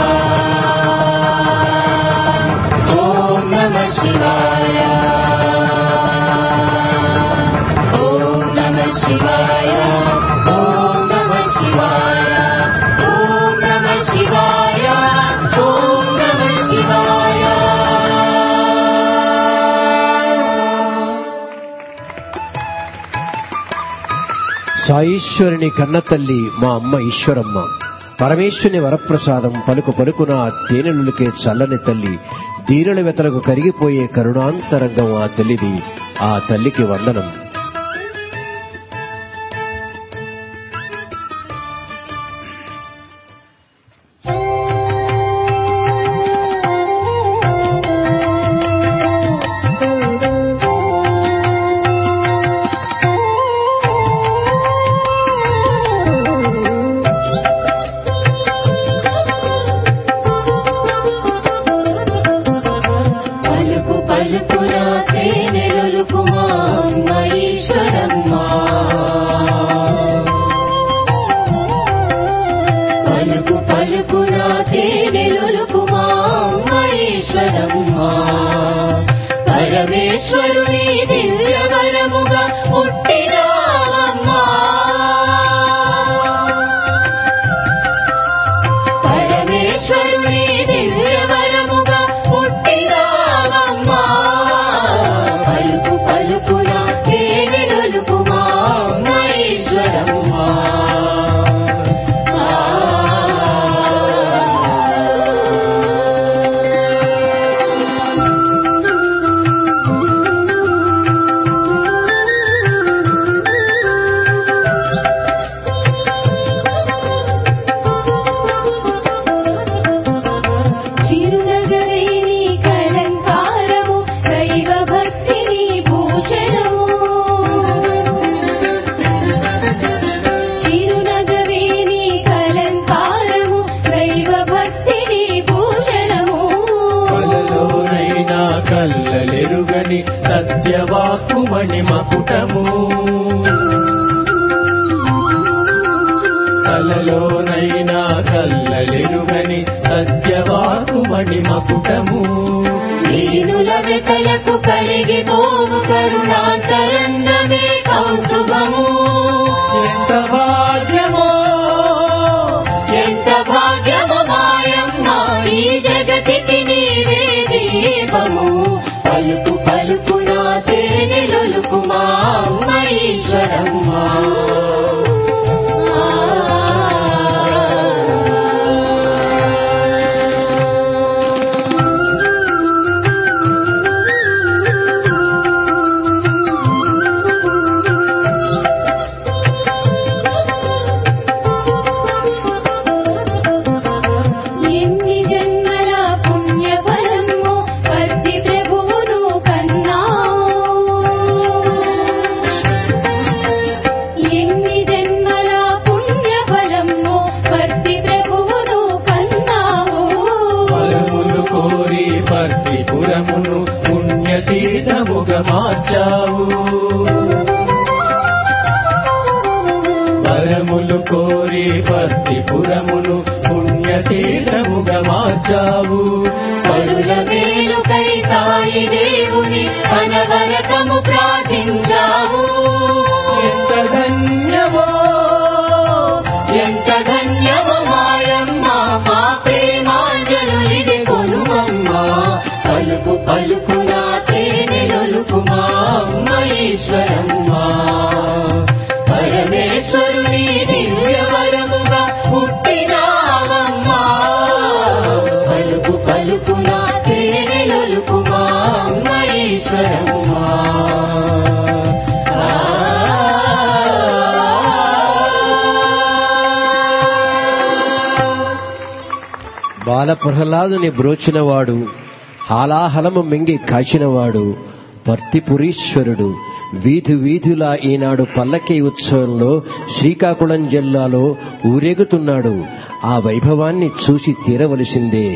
ॐ नमः शिवाय ॐ नमः शिवाय ॐ नमः शिवाय ॐ नमः शिवाय ॐ नमः शिवाय సాయీశ్వరుని కన్న తల్లి మా అమ్మ ఈశ్వరమ్మ పరమేశ్వరుని వరప్రసాదం పలుకు పలుకున తేనెలుకే చల్లని తల్లి దీనుల వెతలకు కరిగిపోయే కరుణాంతరంగం ఆ తల్లిది ఆ తల్లికి వందనం పలుకు పలుకున తేనెలొలుకు మా అమ్మ ఈశ్వరమ్మ పలుకు పలుకున తేనెలొలుకు మా అమ్మ ఈశ్వరమ్మ పరమేశ్వరుని దివ్యవరముగా పుట్టినావమ్మా పరమేశ్వరుని దివ్యవరముగా పుట్టినావమ్మా పలుకు పలుకున తేనెలొలుకు మా అమ్మ ఈశ్వరమ్మా చిరునగరేని కలంకారము దైవ భక్తిని భూషణము చిరునగవేని కలంకారము దైవ భక్తిని భూషణము కలలోనైనా కల్లలెరుగని సత్యవాక్కుమణి మకుటము కలలోనైనా కల్లలెరుగని సత్యవాక్కుమణి మకుటము దీనుల వెతలకు కరిగిపోవు కరుణాంతరంగమే కౌస్తుభము ఎంత భాగ్యమో ఎంత భాగ్యము మాయమ్మ ఈ జగతికి నీవే దీపము పలుకు పలుకు నా తేనెలొలుకు మా అమ్మ ఈశ్వరమ్మ మార్చావు వరములు కోరి భక్తిపురమును పుణ్యతీర్థముగా మార్చావు పరుల వేలుకై సాయి దేవుని అనవరతము ప్రార్థించావు ఎంత ధన్యవో ఎంత ధన్యము మాయమ్మ మా ప్రేమాంజనులిది కొనుమమ్మ పలుకు పలుకున తేనెలొలుకు మా అమ్మ ఈశ్వరమ్మ పరమేశ్వరుని దివ్యవరముగా పుట్టినావమ్మా పలుకు పలుకున తేనెలొలుకు మా అమ్మ ఈశ్వరమ్మ బాల ప్రహ్లాదుని బ్రోచినవాడు హాలాహలము మింగి కాచినవాడు పర్తిపురీశ్వరుడు వీధి వీధులా ఈనాడు పల్లకి ఉత్సవంలో శ్రీకాకుళం జిల్లాలో ఊరేగుతున్నాడు ఆ వైభవాన్ని చూసి తీరవలసిందే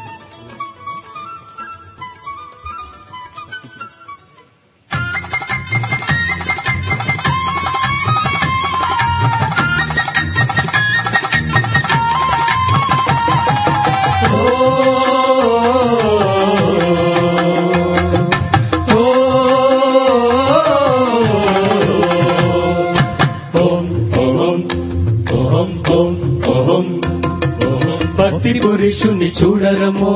భక్తి పురుషుని చూడరమో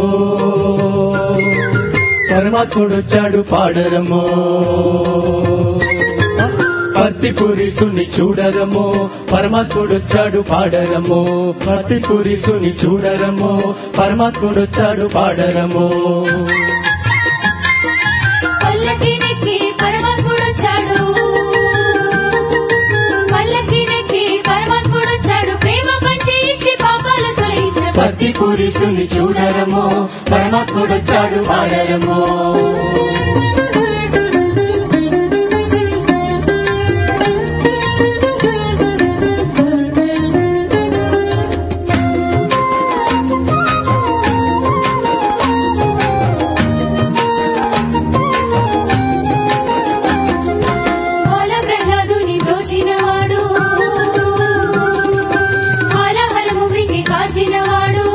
పరమాత్ముడు వచ్చాడు పాడరమో భక్తి పురుషుని చూడరమో పరమాత్ముడు వచ్చాడు పాడరమో భక్తి పురుషుని చూడరమో పరమాత్ముడు వచ్చాడు పాడరమో పల్లకి నెక్కి పరమాత్ముడొచ్చాడు పల్లకి నెక్కి పరమాత్ముడొచ్చాడు ప్రేమ పంచి ఇచ్చి పాపాలు తొలగించిన భక్తి పురుషుని చూడరమో పరమాత్ముడొచ్చాడు పాడరమో బాల ప్రహ్లాదుని బ్రోచినవాడు హాలహలము మృంగి కాచినవాడు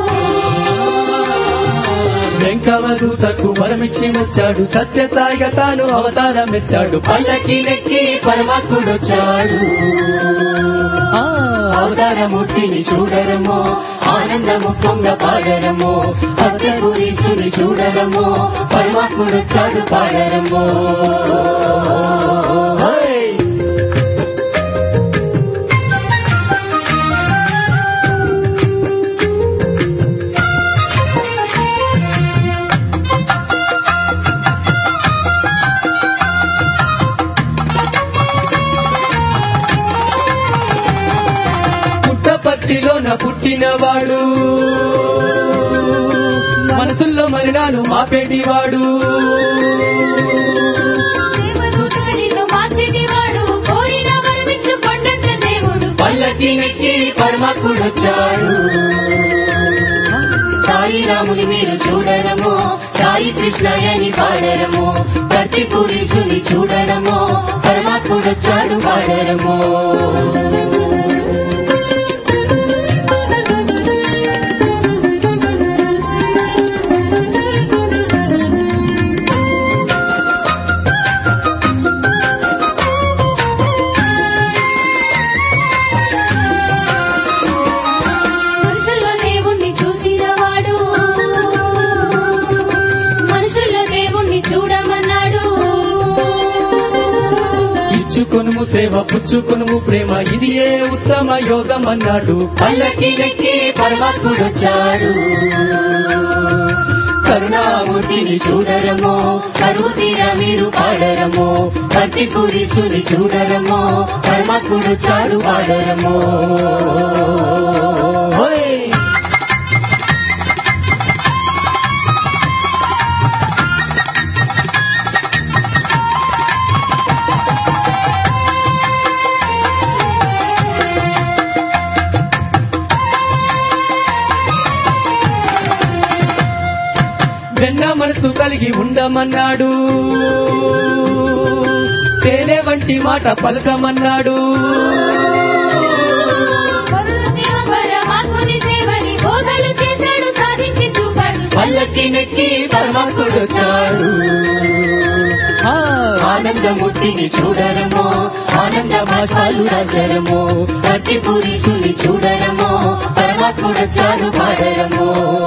వెంకవదూతకు వరమిచ్చి వచ్చాడు సత్యసాయిగా తాను అవతారం ఎత్తాడు పల్లకి నెక్కి పరమాత్ముడొచ్చాడు ఆ, అవతారమూర్తిని చూడరమో ఆనందము పొంగ పాడరమో భక్త గురీసుని చూడరమో పరమాత్ముడొచ్చాడు పాడరమో హోయ్! పుట్టపర్తిలోన పుట్టినవాడు మనసుల్లో మరణాలు మాపేటివాడు దేవదూతగా నిన్ను మార్చేటివాడు కోరిన వరమిచ్చు కొండంత దేవుడు పల్లకి నెక్కి పరమాత్ముడొచ్చాడు సాయి రాముని మీరు చూడరమో సాయి కృష్ణయ్యని పాడరమో భక్తి పురుషుని చూడరమో పరమాత్ముడొచ్చాడు పాడరమో మనుషుల్లో దేవుణ్ణి చూసినవాడు మనుషుల్లో దేవుణ్ణి చూడమన్నాడు ఇచ్చుకొనుము సేవ పుచ్చుకొనుము ప్రేమ ఇది ఏ ఉత్తమ యోగం అన్నాడు పల్లకి నెక్కి పరమాత్ముడొచ్చాడు కరుణామూర్తిని చూడరమో కరువు తీర మీరు పాడరమో భక్తి పురుషుని చూడరమో పరమాత్ముడొచ్చాడు పాడరమో హోయ్! వెన్న మనసు కలిగి ఉండమన్నాడు తేనె వంటి మాట పలకమన్నాడు పరమాత్ముని సేవని బోధలు చేశాడు సాధించి చూపాడు పల్లకి నెక్కి పరమాత్ముడు వచ్చాడు ఆ, ఆనందమూర్తిని చూడరమో ఆనంద భాషాలు రాజరమో కట్టి పురుషుని చూడరమో పరమాత్ముడొచ్చాడు పాడరమో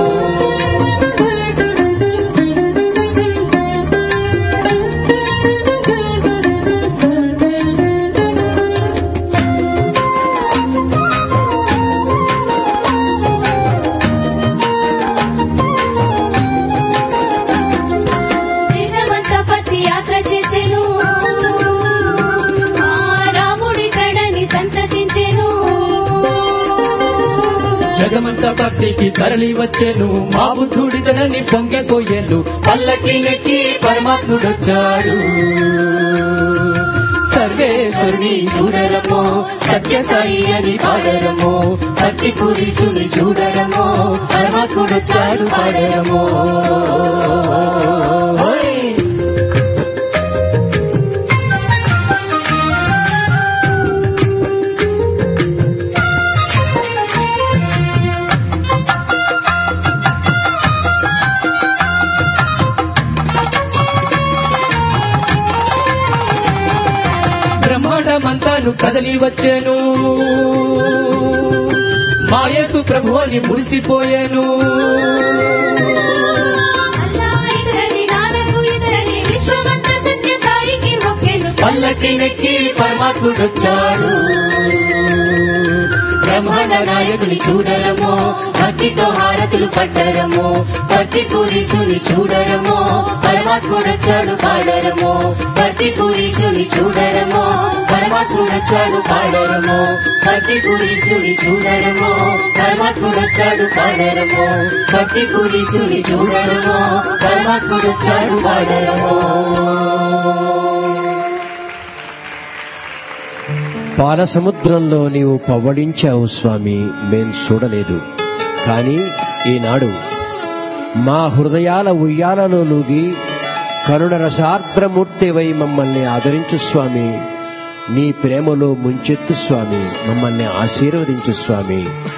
దేశమంతా పత్తి యాత్ర చేసెను ఆ రాముడి కడని సంతసించెను జగమంత భక్తికి తరలి వచ్చెను మా బుద్ధుడితనని పొంగిపోయేను పల్లకి నెక్కి పరమాత్ముడు వచ్చాడు సర్వేశ్వరుని చూడరమో సత్య సాయి అని పాడరమో కట్టి పురుషుని చూడరమో పరమాత్ముడొచ్చాడు పాడరమో ఓయ్! బ్రహ్మాండమంతాను కదలి వచ్చాను మాయేసు ప్రభు అని మురిసిపోయాను అల్లా ఇతరని నానకు ఇతరని విశ్వమంతా సత్య సాయికి మొక్కెను పల్లకి నెక్కి పరమాత్ముడు వచ్చాడు బ్రహ్మాండ నాయకుని చూడరమో భక్తితో హారతులు పట్టరమో భక్తి పురుషుని చూడరమో పరమాత్ముడొచ్చాడు పాడరమో భక్తి పురుషుని చూడరమో పరమాత్ముడొచ్చాడు పాడరమో భక్తి పురుషుని చూడరమో పరమాత్ముడొచ్చాడు పాడరమో భక్తి పురుషుని చూడరమో పరమాత్ముడొచ్చాడు పాడరమో పాల సముద్రంలో నీవు పవ్వడించావు స్వామి మేం చూడలేదు కానీ ఈనాడు మా హృదయాల ఉయ్యాలలో లూగి కరుణ రసార్ద్రమూర్తివై మమ్మల్ని ఆదరించు స్వామి నీ ప్రేమలో ముంచెత్తు స్వామి మమ్మల్ని ఆశీర్వదించు స్వామి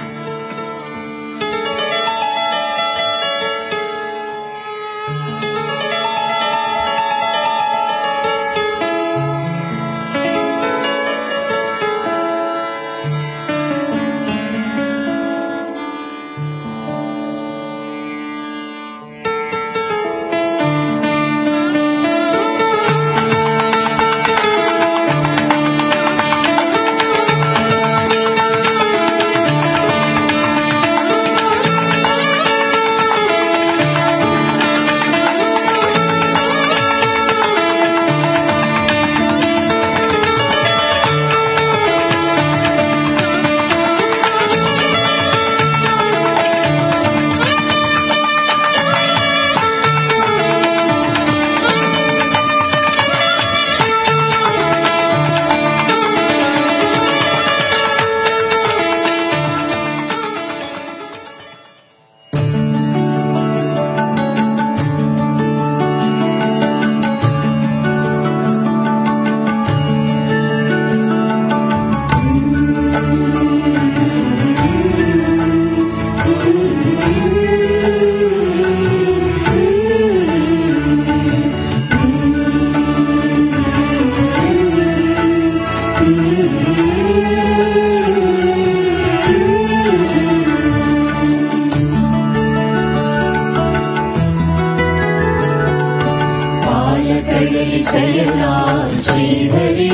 పాలకడలి శయనా శ్రీహరి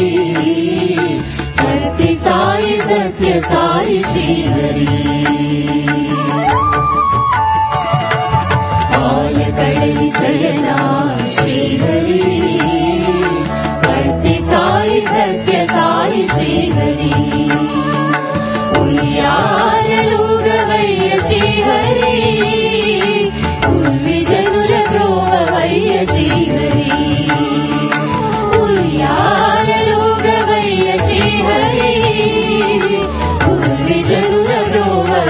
సత్య సాయి సత్య సాయి శ్రీహరి పాలకడలి శయనా శ్రీహరి సత్య సాయి సత్య సాయి శ్రీహరి ఉయ్యాలలుగవయ్య శ్రీహరి ఉర్విజనుల ద్రోవవయ్య శ్రీహరి ఉయ్యాలలుగవయ్య శ్రీహరి ఉర్విజనుల ద్రోవ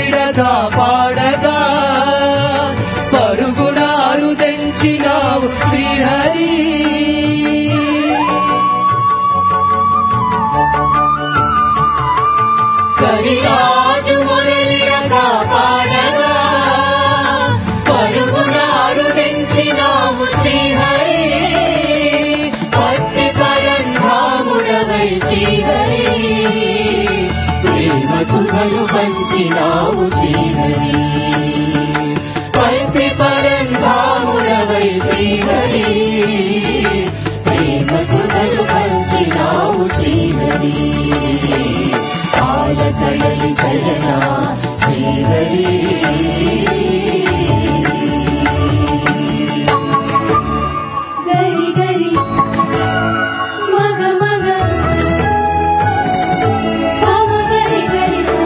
మొరలిడగా పాడగా పరుగుడారు తెంచినావు శ్రీహరి కరిరాజు మురళిడగా పాడగా పరుగునారు తెంచినాము శ్రీహరి పట్టి పరంధాముడవై శ్రీహరి ప్రేమ సుధలు పంచినావు శ్రీహరి పట్టి పరంధాముడవై శ్రీహరి ప్రేమ సుధలు పంచినావు శ్రీహరి ఆలకడలి శరణా శ్రీహరి గరి గరి మగ మగ మమ గరి గరి సా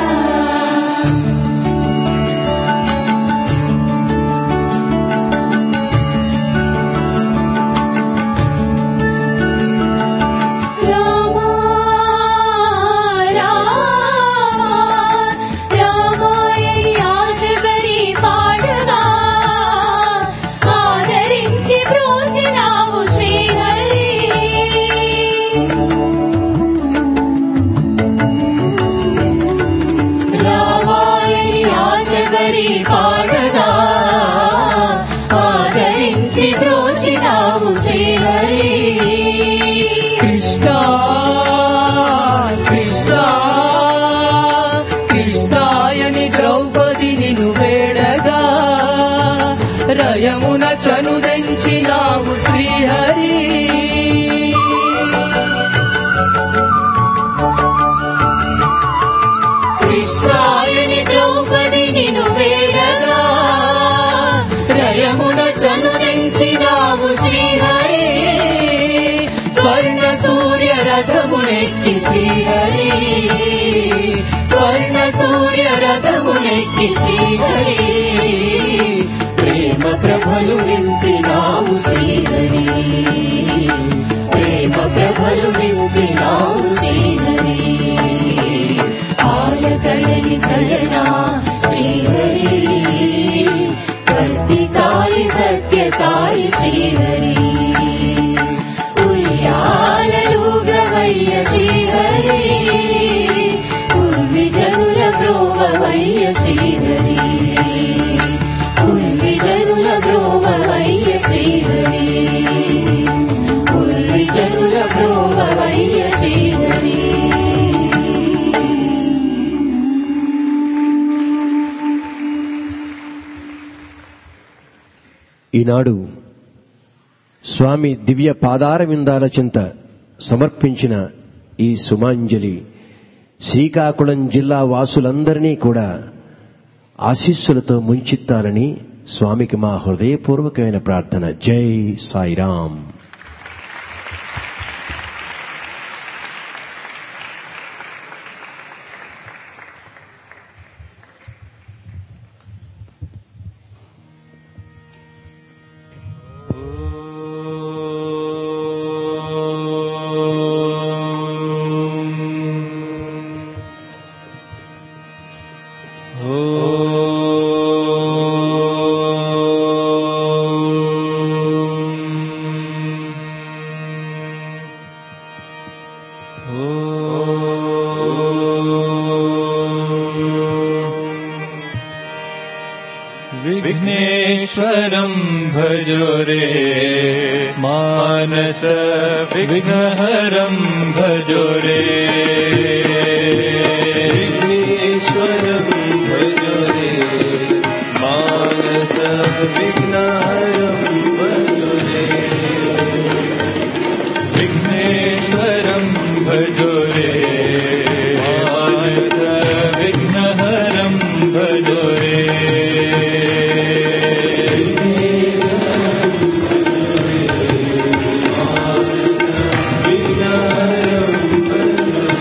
రామా రామా రామాయణి ఆశబరి పాడగా ఆదరించి బ్రోచినావు శ్రీహరి రామాయణి ఆశబరి పాడగా ఆదరించి బ్రోచినావు శ్రీహరి కృష్ణ కృష్ణ కృష్ణాయని ద్రౌపది నిను వేడగా రయమున చనుదెంచినావు శ్రీహరి కృష్ణాయని ద్రౌపది నిను వేడగా రయమున చనురించినావు శ్రీహరి స్వర్ణ సూర్య రథమునెక్కి శ్రీహరి స్వర్ణ సూర్య రథమునెక్కి శ్రీహరి ప్రేమ ప్రభలు నింపినావు శ్రీహరి ప్రేమ ప్రభలు నింపినావు శ్రీహరి ఆలకడలి శరణా శ్రీహరి భక్తి సాయి సత్య సాయి శ్రీహరి ఉయ్యాలలుగవయ్య శ్రీహరి ఉర్వి జనుల బ్రోవవయ్య శ్రీహరి ఉర్వి జనుల బ్రోవవయ్య శ్రీహరి ఉర్వి జనుల బ్రోవవయ్య శ్రీహరి ఈనాడు స్వామి దివ్య పాదార విందాల చింత సమర్పించిన ఈ సుమాంజలి శ్రీకాకుళం జిల్లా వాసులందరినీ కూడా ఆశీస్సులతో ముంచెత్తాలని స్వామికి మా హృదయపూర్వకమైన ప్రార్థన జై సాయిరాం विघ्नेश्वरम् भजो रे मानस विघ्नहरम् भजो रे विघ्नेश्वरम् भजो रे मानस विघ्नहरम् भजो रे विघ्नेश्वरम् भजो रे मानस विघ्नहरम् भजो रे विघ्नहरम्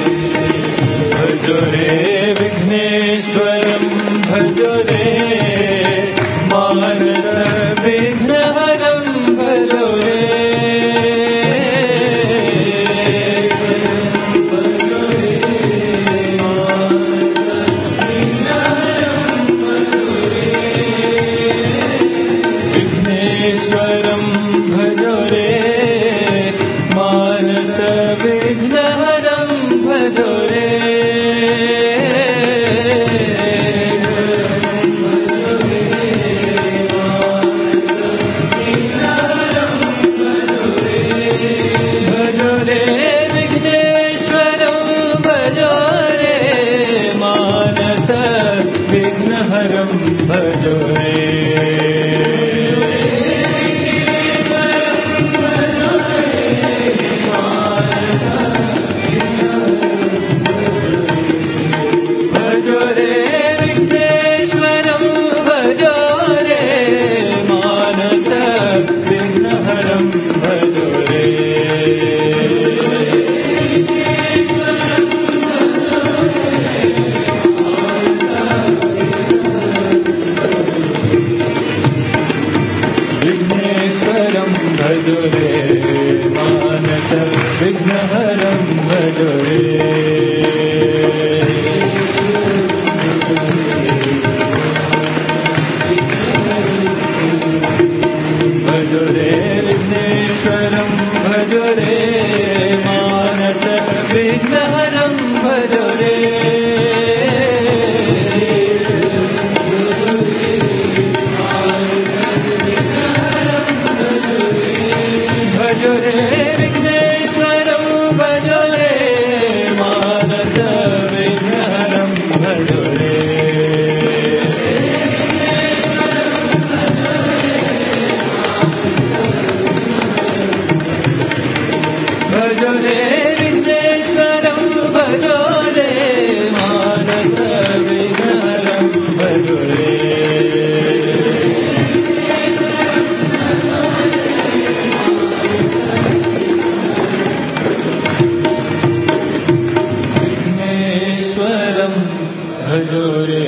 विघ्नहरं भज रे भज रे विघ्नेश्वरं भज रे मानस विघ्नहरं भज रे भज रे विघ्नेश्वरं भज रे मानस विघ्नहरं भज रे विघ्नेश्वरं भज रे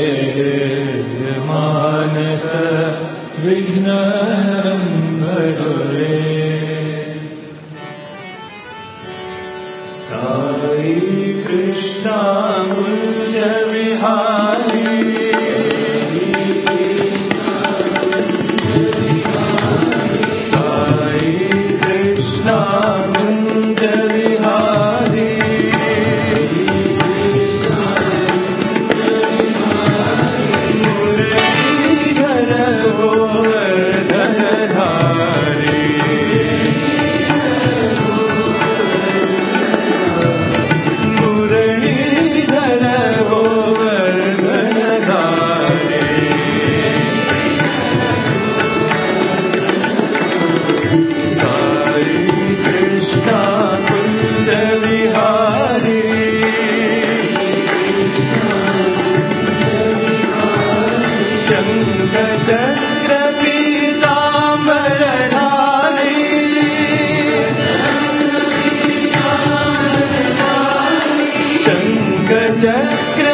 मानस विघ्नहरं भज रे साई कृष्णा कुञ्ज विहारी साई कृष्णा कुञ्ज विहारी मुरलीधर गोवर्धन धारी मुरलीधर गोवर्धन धारी साई कृष्णा कुञ्ज विहारी शङ्ख चक्र पीताम्बरधारी शङ्ख चक्र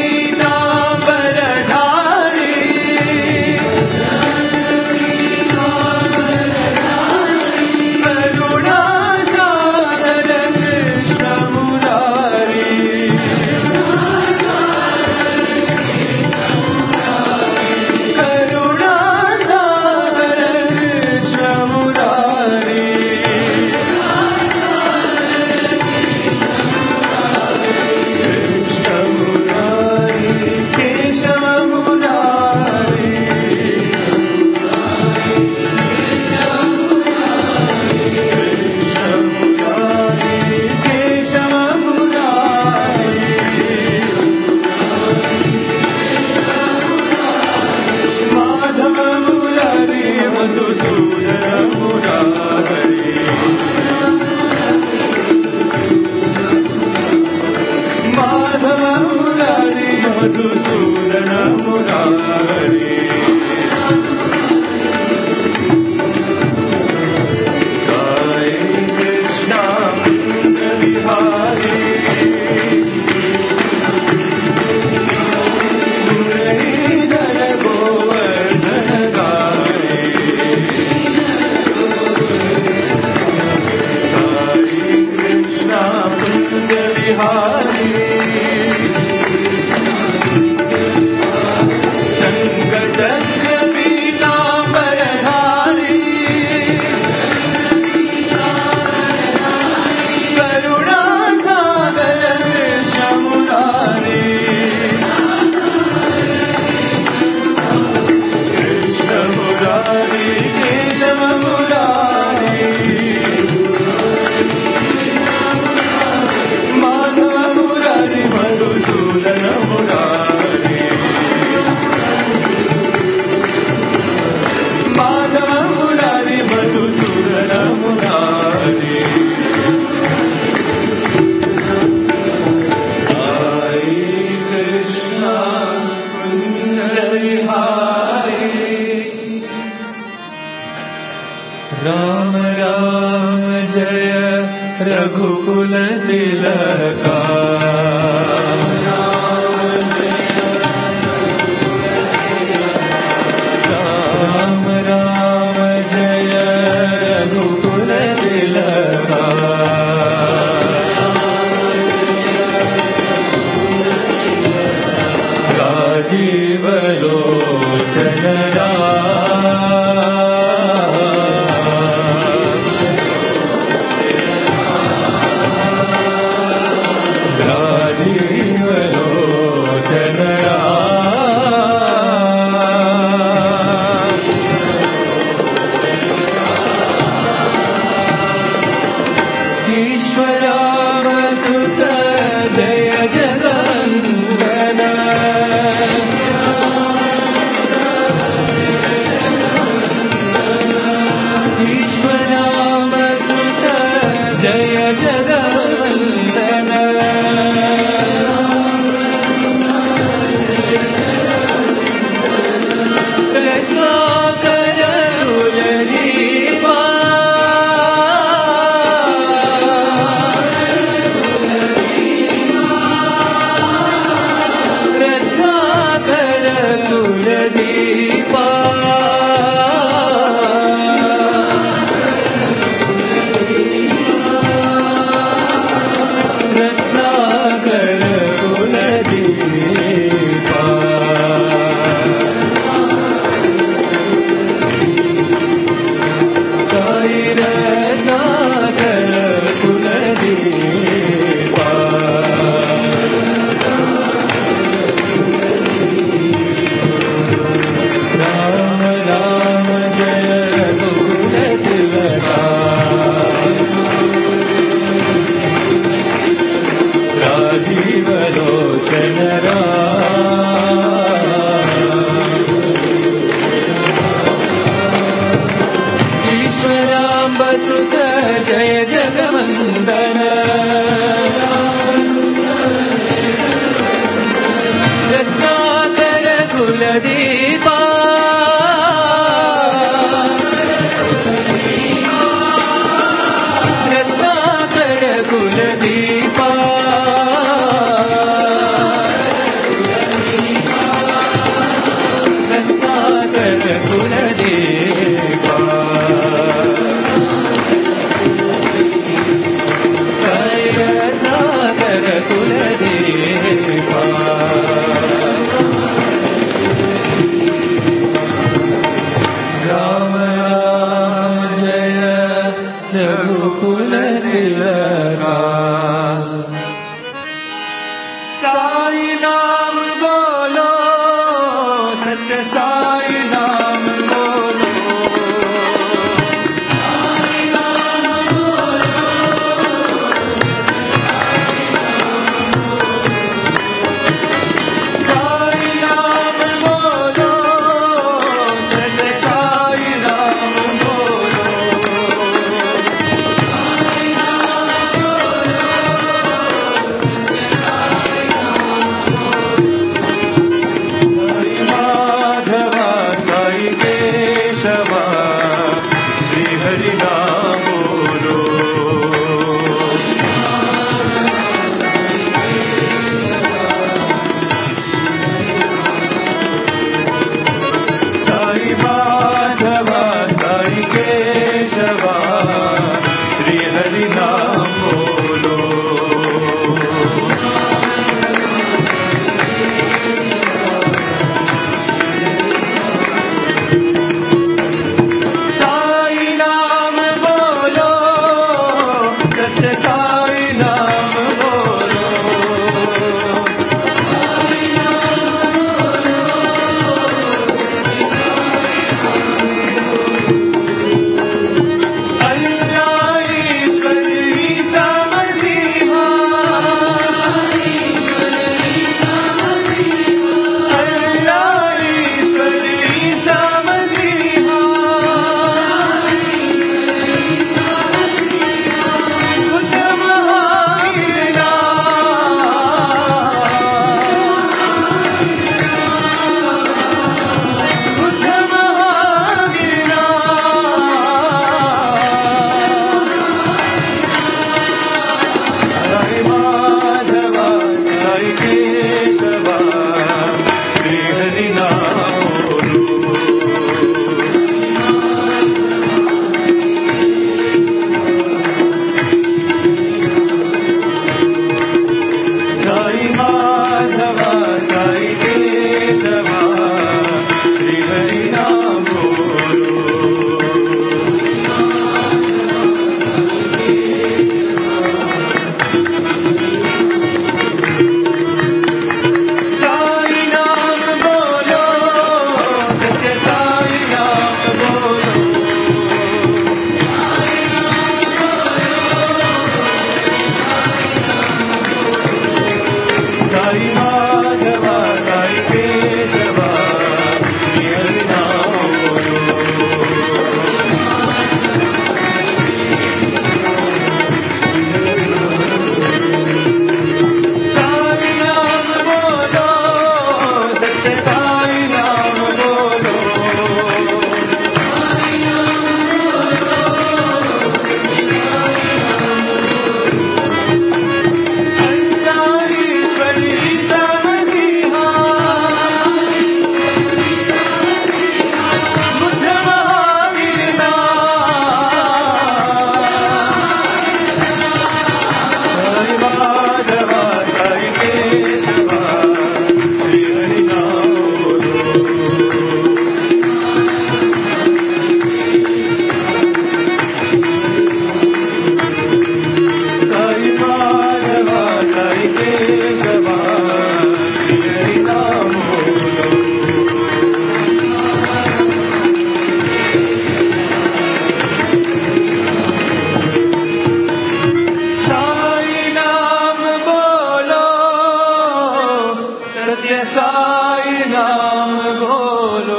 पीताम्बरधारी करुणासागर कृष्ण मुरारी करुणासागर कृष्ण मुरारी कृष्ण मुरारी केशव मुरारी कृष्ण मुरारी केशव मुरारी माधव मुरारी मधुसूदन मुरारी माधव मुरारी मधुसूदन मुरारी साई कृष्णा कुंज विहारी मुरलीधर गोवर्धन गारी साई कृष्णा कुंज विहारी शङ्ख चक्र पीताम्बरधारी करुणासागर कृष्ण मुरारी कृष्ण मुरारी केशव मुरारी माधव मुरारी मधुसूदन मुरारी माधव मुरारी मधुसूदन मुरारी आई कृष्णा कुंज विहारी राम राम जय रघुकुल तिलका राम राम जय रघुकुल तिलका राजीव लोचन राम साई नाम बोलो सत्य साई नाम बोलो साई नाम बोलो सत्य साई नाम बोलो साई माधव साई केशव श्री हरि नाम बोलो साई माधव साई केशव श्री हरि नाम बोलो साई नाम बोलो सत्य साई नाम बोलो अल्लाह ईश्वर ईसा मसीहा अल्लाह ईश्वर ईसा मसीहा बुद्ध महावीरा बुद्ध महावीरा साई माधव साई केशव श्री हरि नाम बोलो साई माधव साई केशव श्री हरि नाम बोलो साई नाम बोलो सत्य साई नाम बोलो साई माधव साई केशव श्री हरि नाम बोलो साई नाम बोलो सत्य साई नाम बोलो अल्लाह ईश्वर ईसा मसीहा बुद्ध महावीरा साई माधव साई केशव श्री हरि नाम बोलो साई माधव साई केशव श्री हरि नाम बोलो साई नाम बोलो सत्य साई नाम बोलो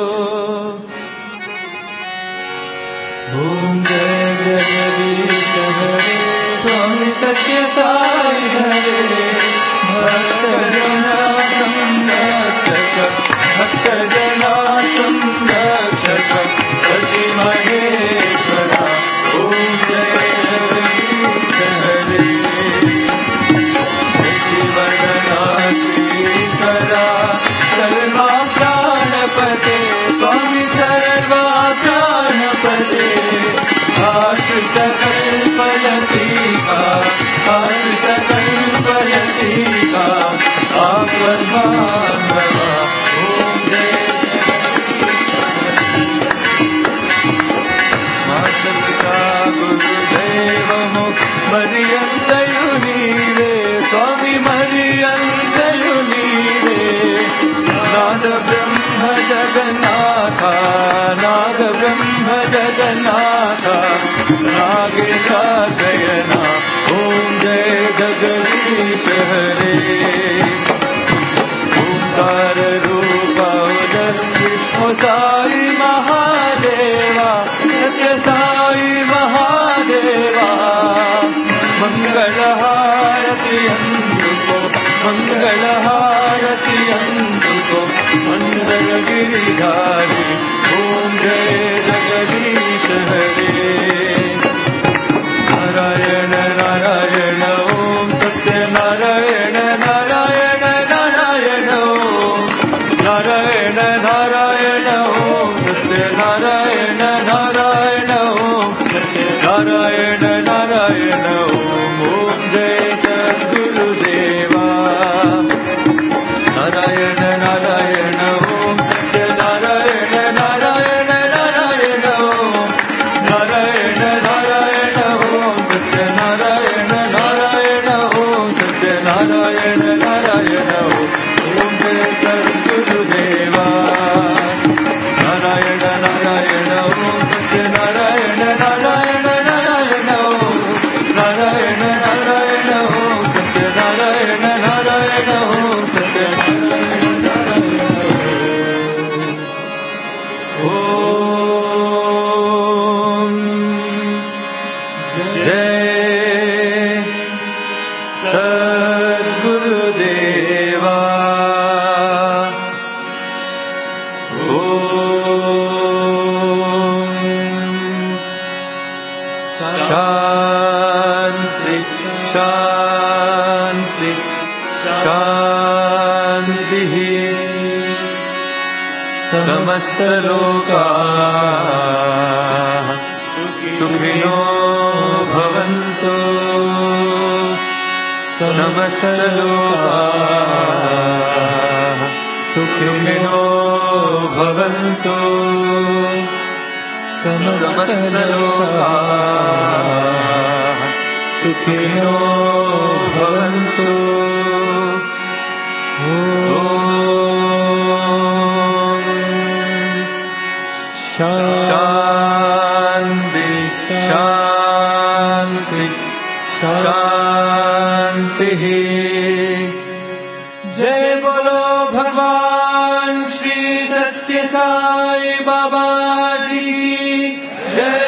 ओम जय जगदीश हरे स्वामी सत्य साई हरे भक्त जना संरक्षक भक्त जना संरक्षक प्रति महेश्वरा ओम जय जगदीश हरे शिवदना श्रीकरा सर्वा प्राणपते स्वामी सर्वा प्राणपते आश्रित कल्पलतीका आश्रित कल्पलतीका आत्मभागवा ॐ जय मातपिता गुरुदेवमु मर्यन्तयु नीवे स्वामी मर्य ఆది అంతయు నీవే నాద బ్రహ్మ జగన్నాథ నాద బ్రహ్మ జగన్నాథ నాగేశ శయన ఓం జయ జగదీశ హరే ఓంकार रूप उदस्य ओ साई महादेवा सत्य साई महादेवा मंगलहारति अंधुको मंगलहारति अंधुको मंदर गिरिधारी ओम जय जगदीश हरे नारायण नारायण ओम सत्य नारायण नारायण नारायण ओम नारायण नारायण ओम सत्य नारायण नारायण ओम नारायण नारायण ओम ओम जय सद्गुरुदेवा नारायण नारायण ओम सत्य नारायण नारायण नारायण ओम नारायण नारायण ओम सत्य नारायण नारायण ओम सत्य नारायण नारायण ओम ओम जय सद्गुरुदेवा नारायण नारायण ओम सत्य नारायण नारायण नारायण ओम नारायण नारायण ओम सत्य नारायण नारायण ओम सत्य नारायण नारायण ओम जय सद्गुरुदेवा ओम शांति शांति शांति समस्तलोका सुखिनो भवन्तु समस्तलोका सुखिनो भवन्तु समस्तलोका सुखिनो भवन्तु ॐ शान्ति शान्ति शान्तिः जय बोलो भगवान श्री सत्य साई बाबा जी की जय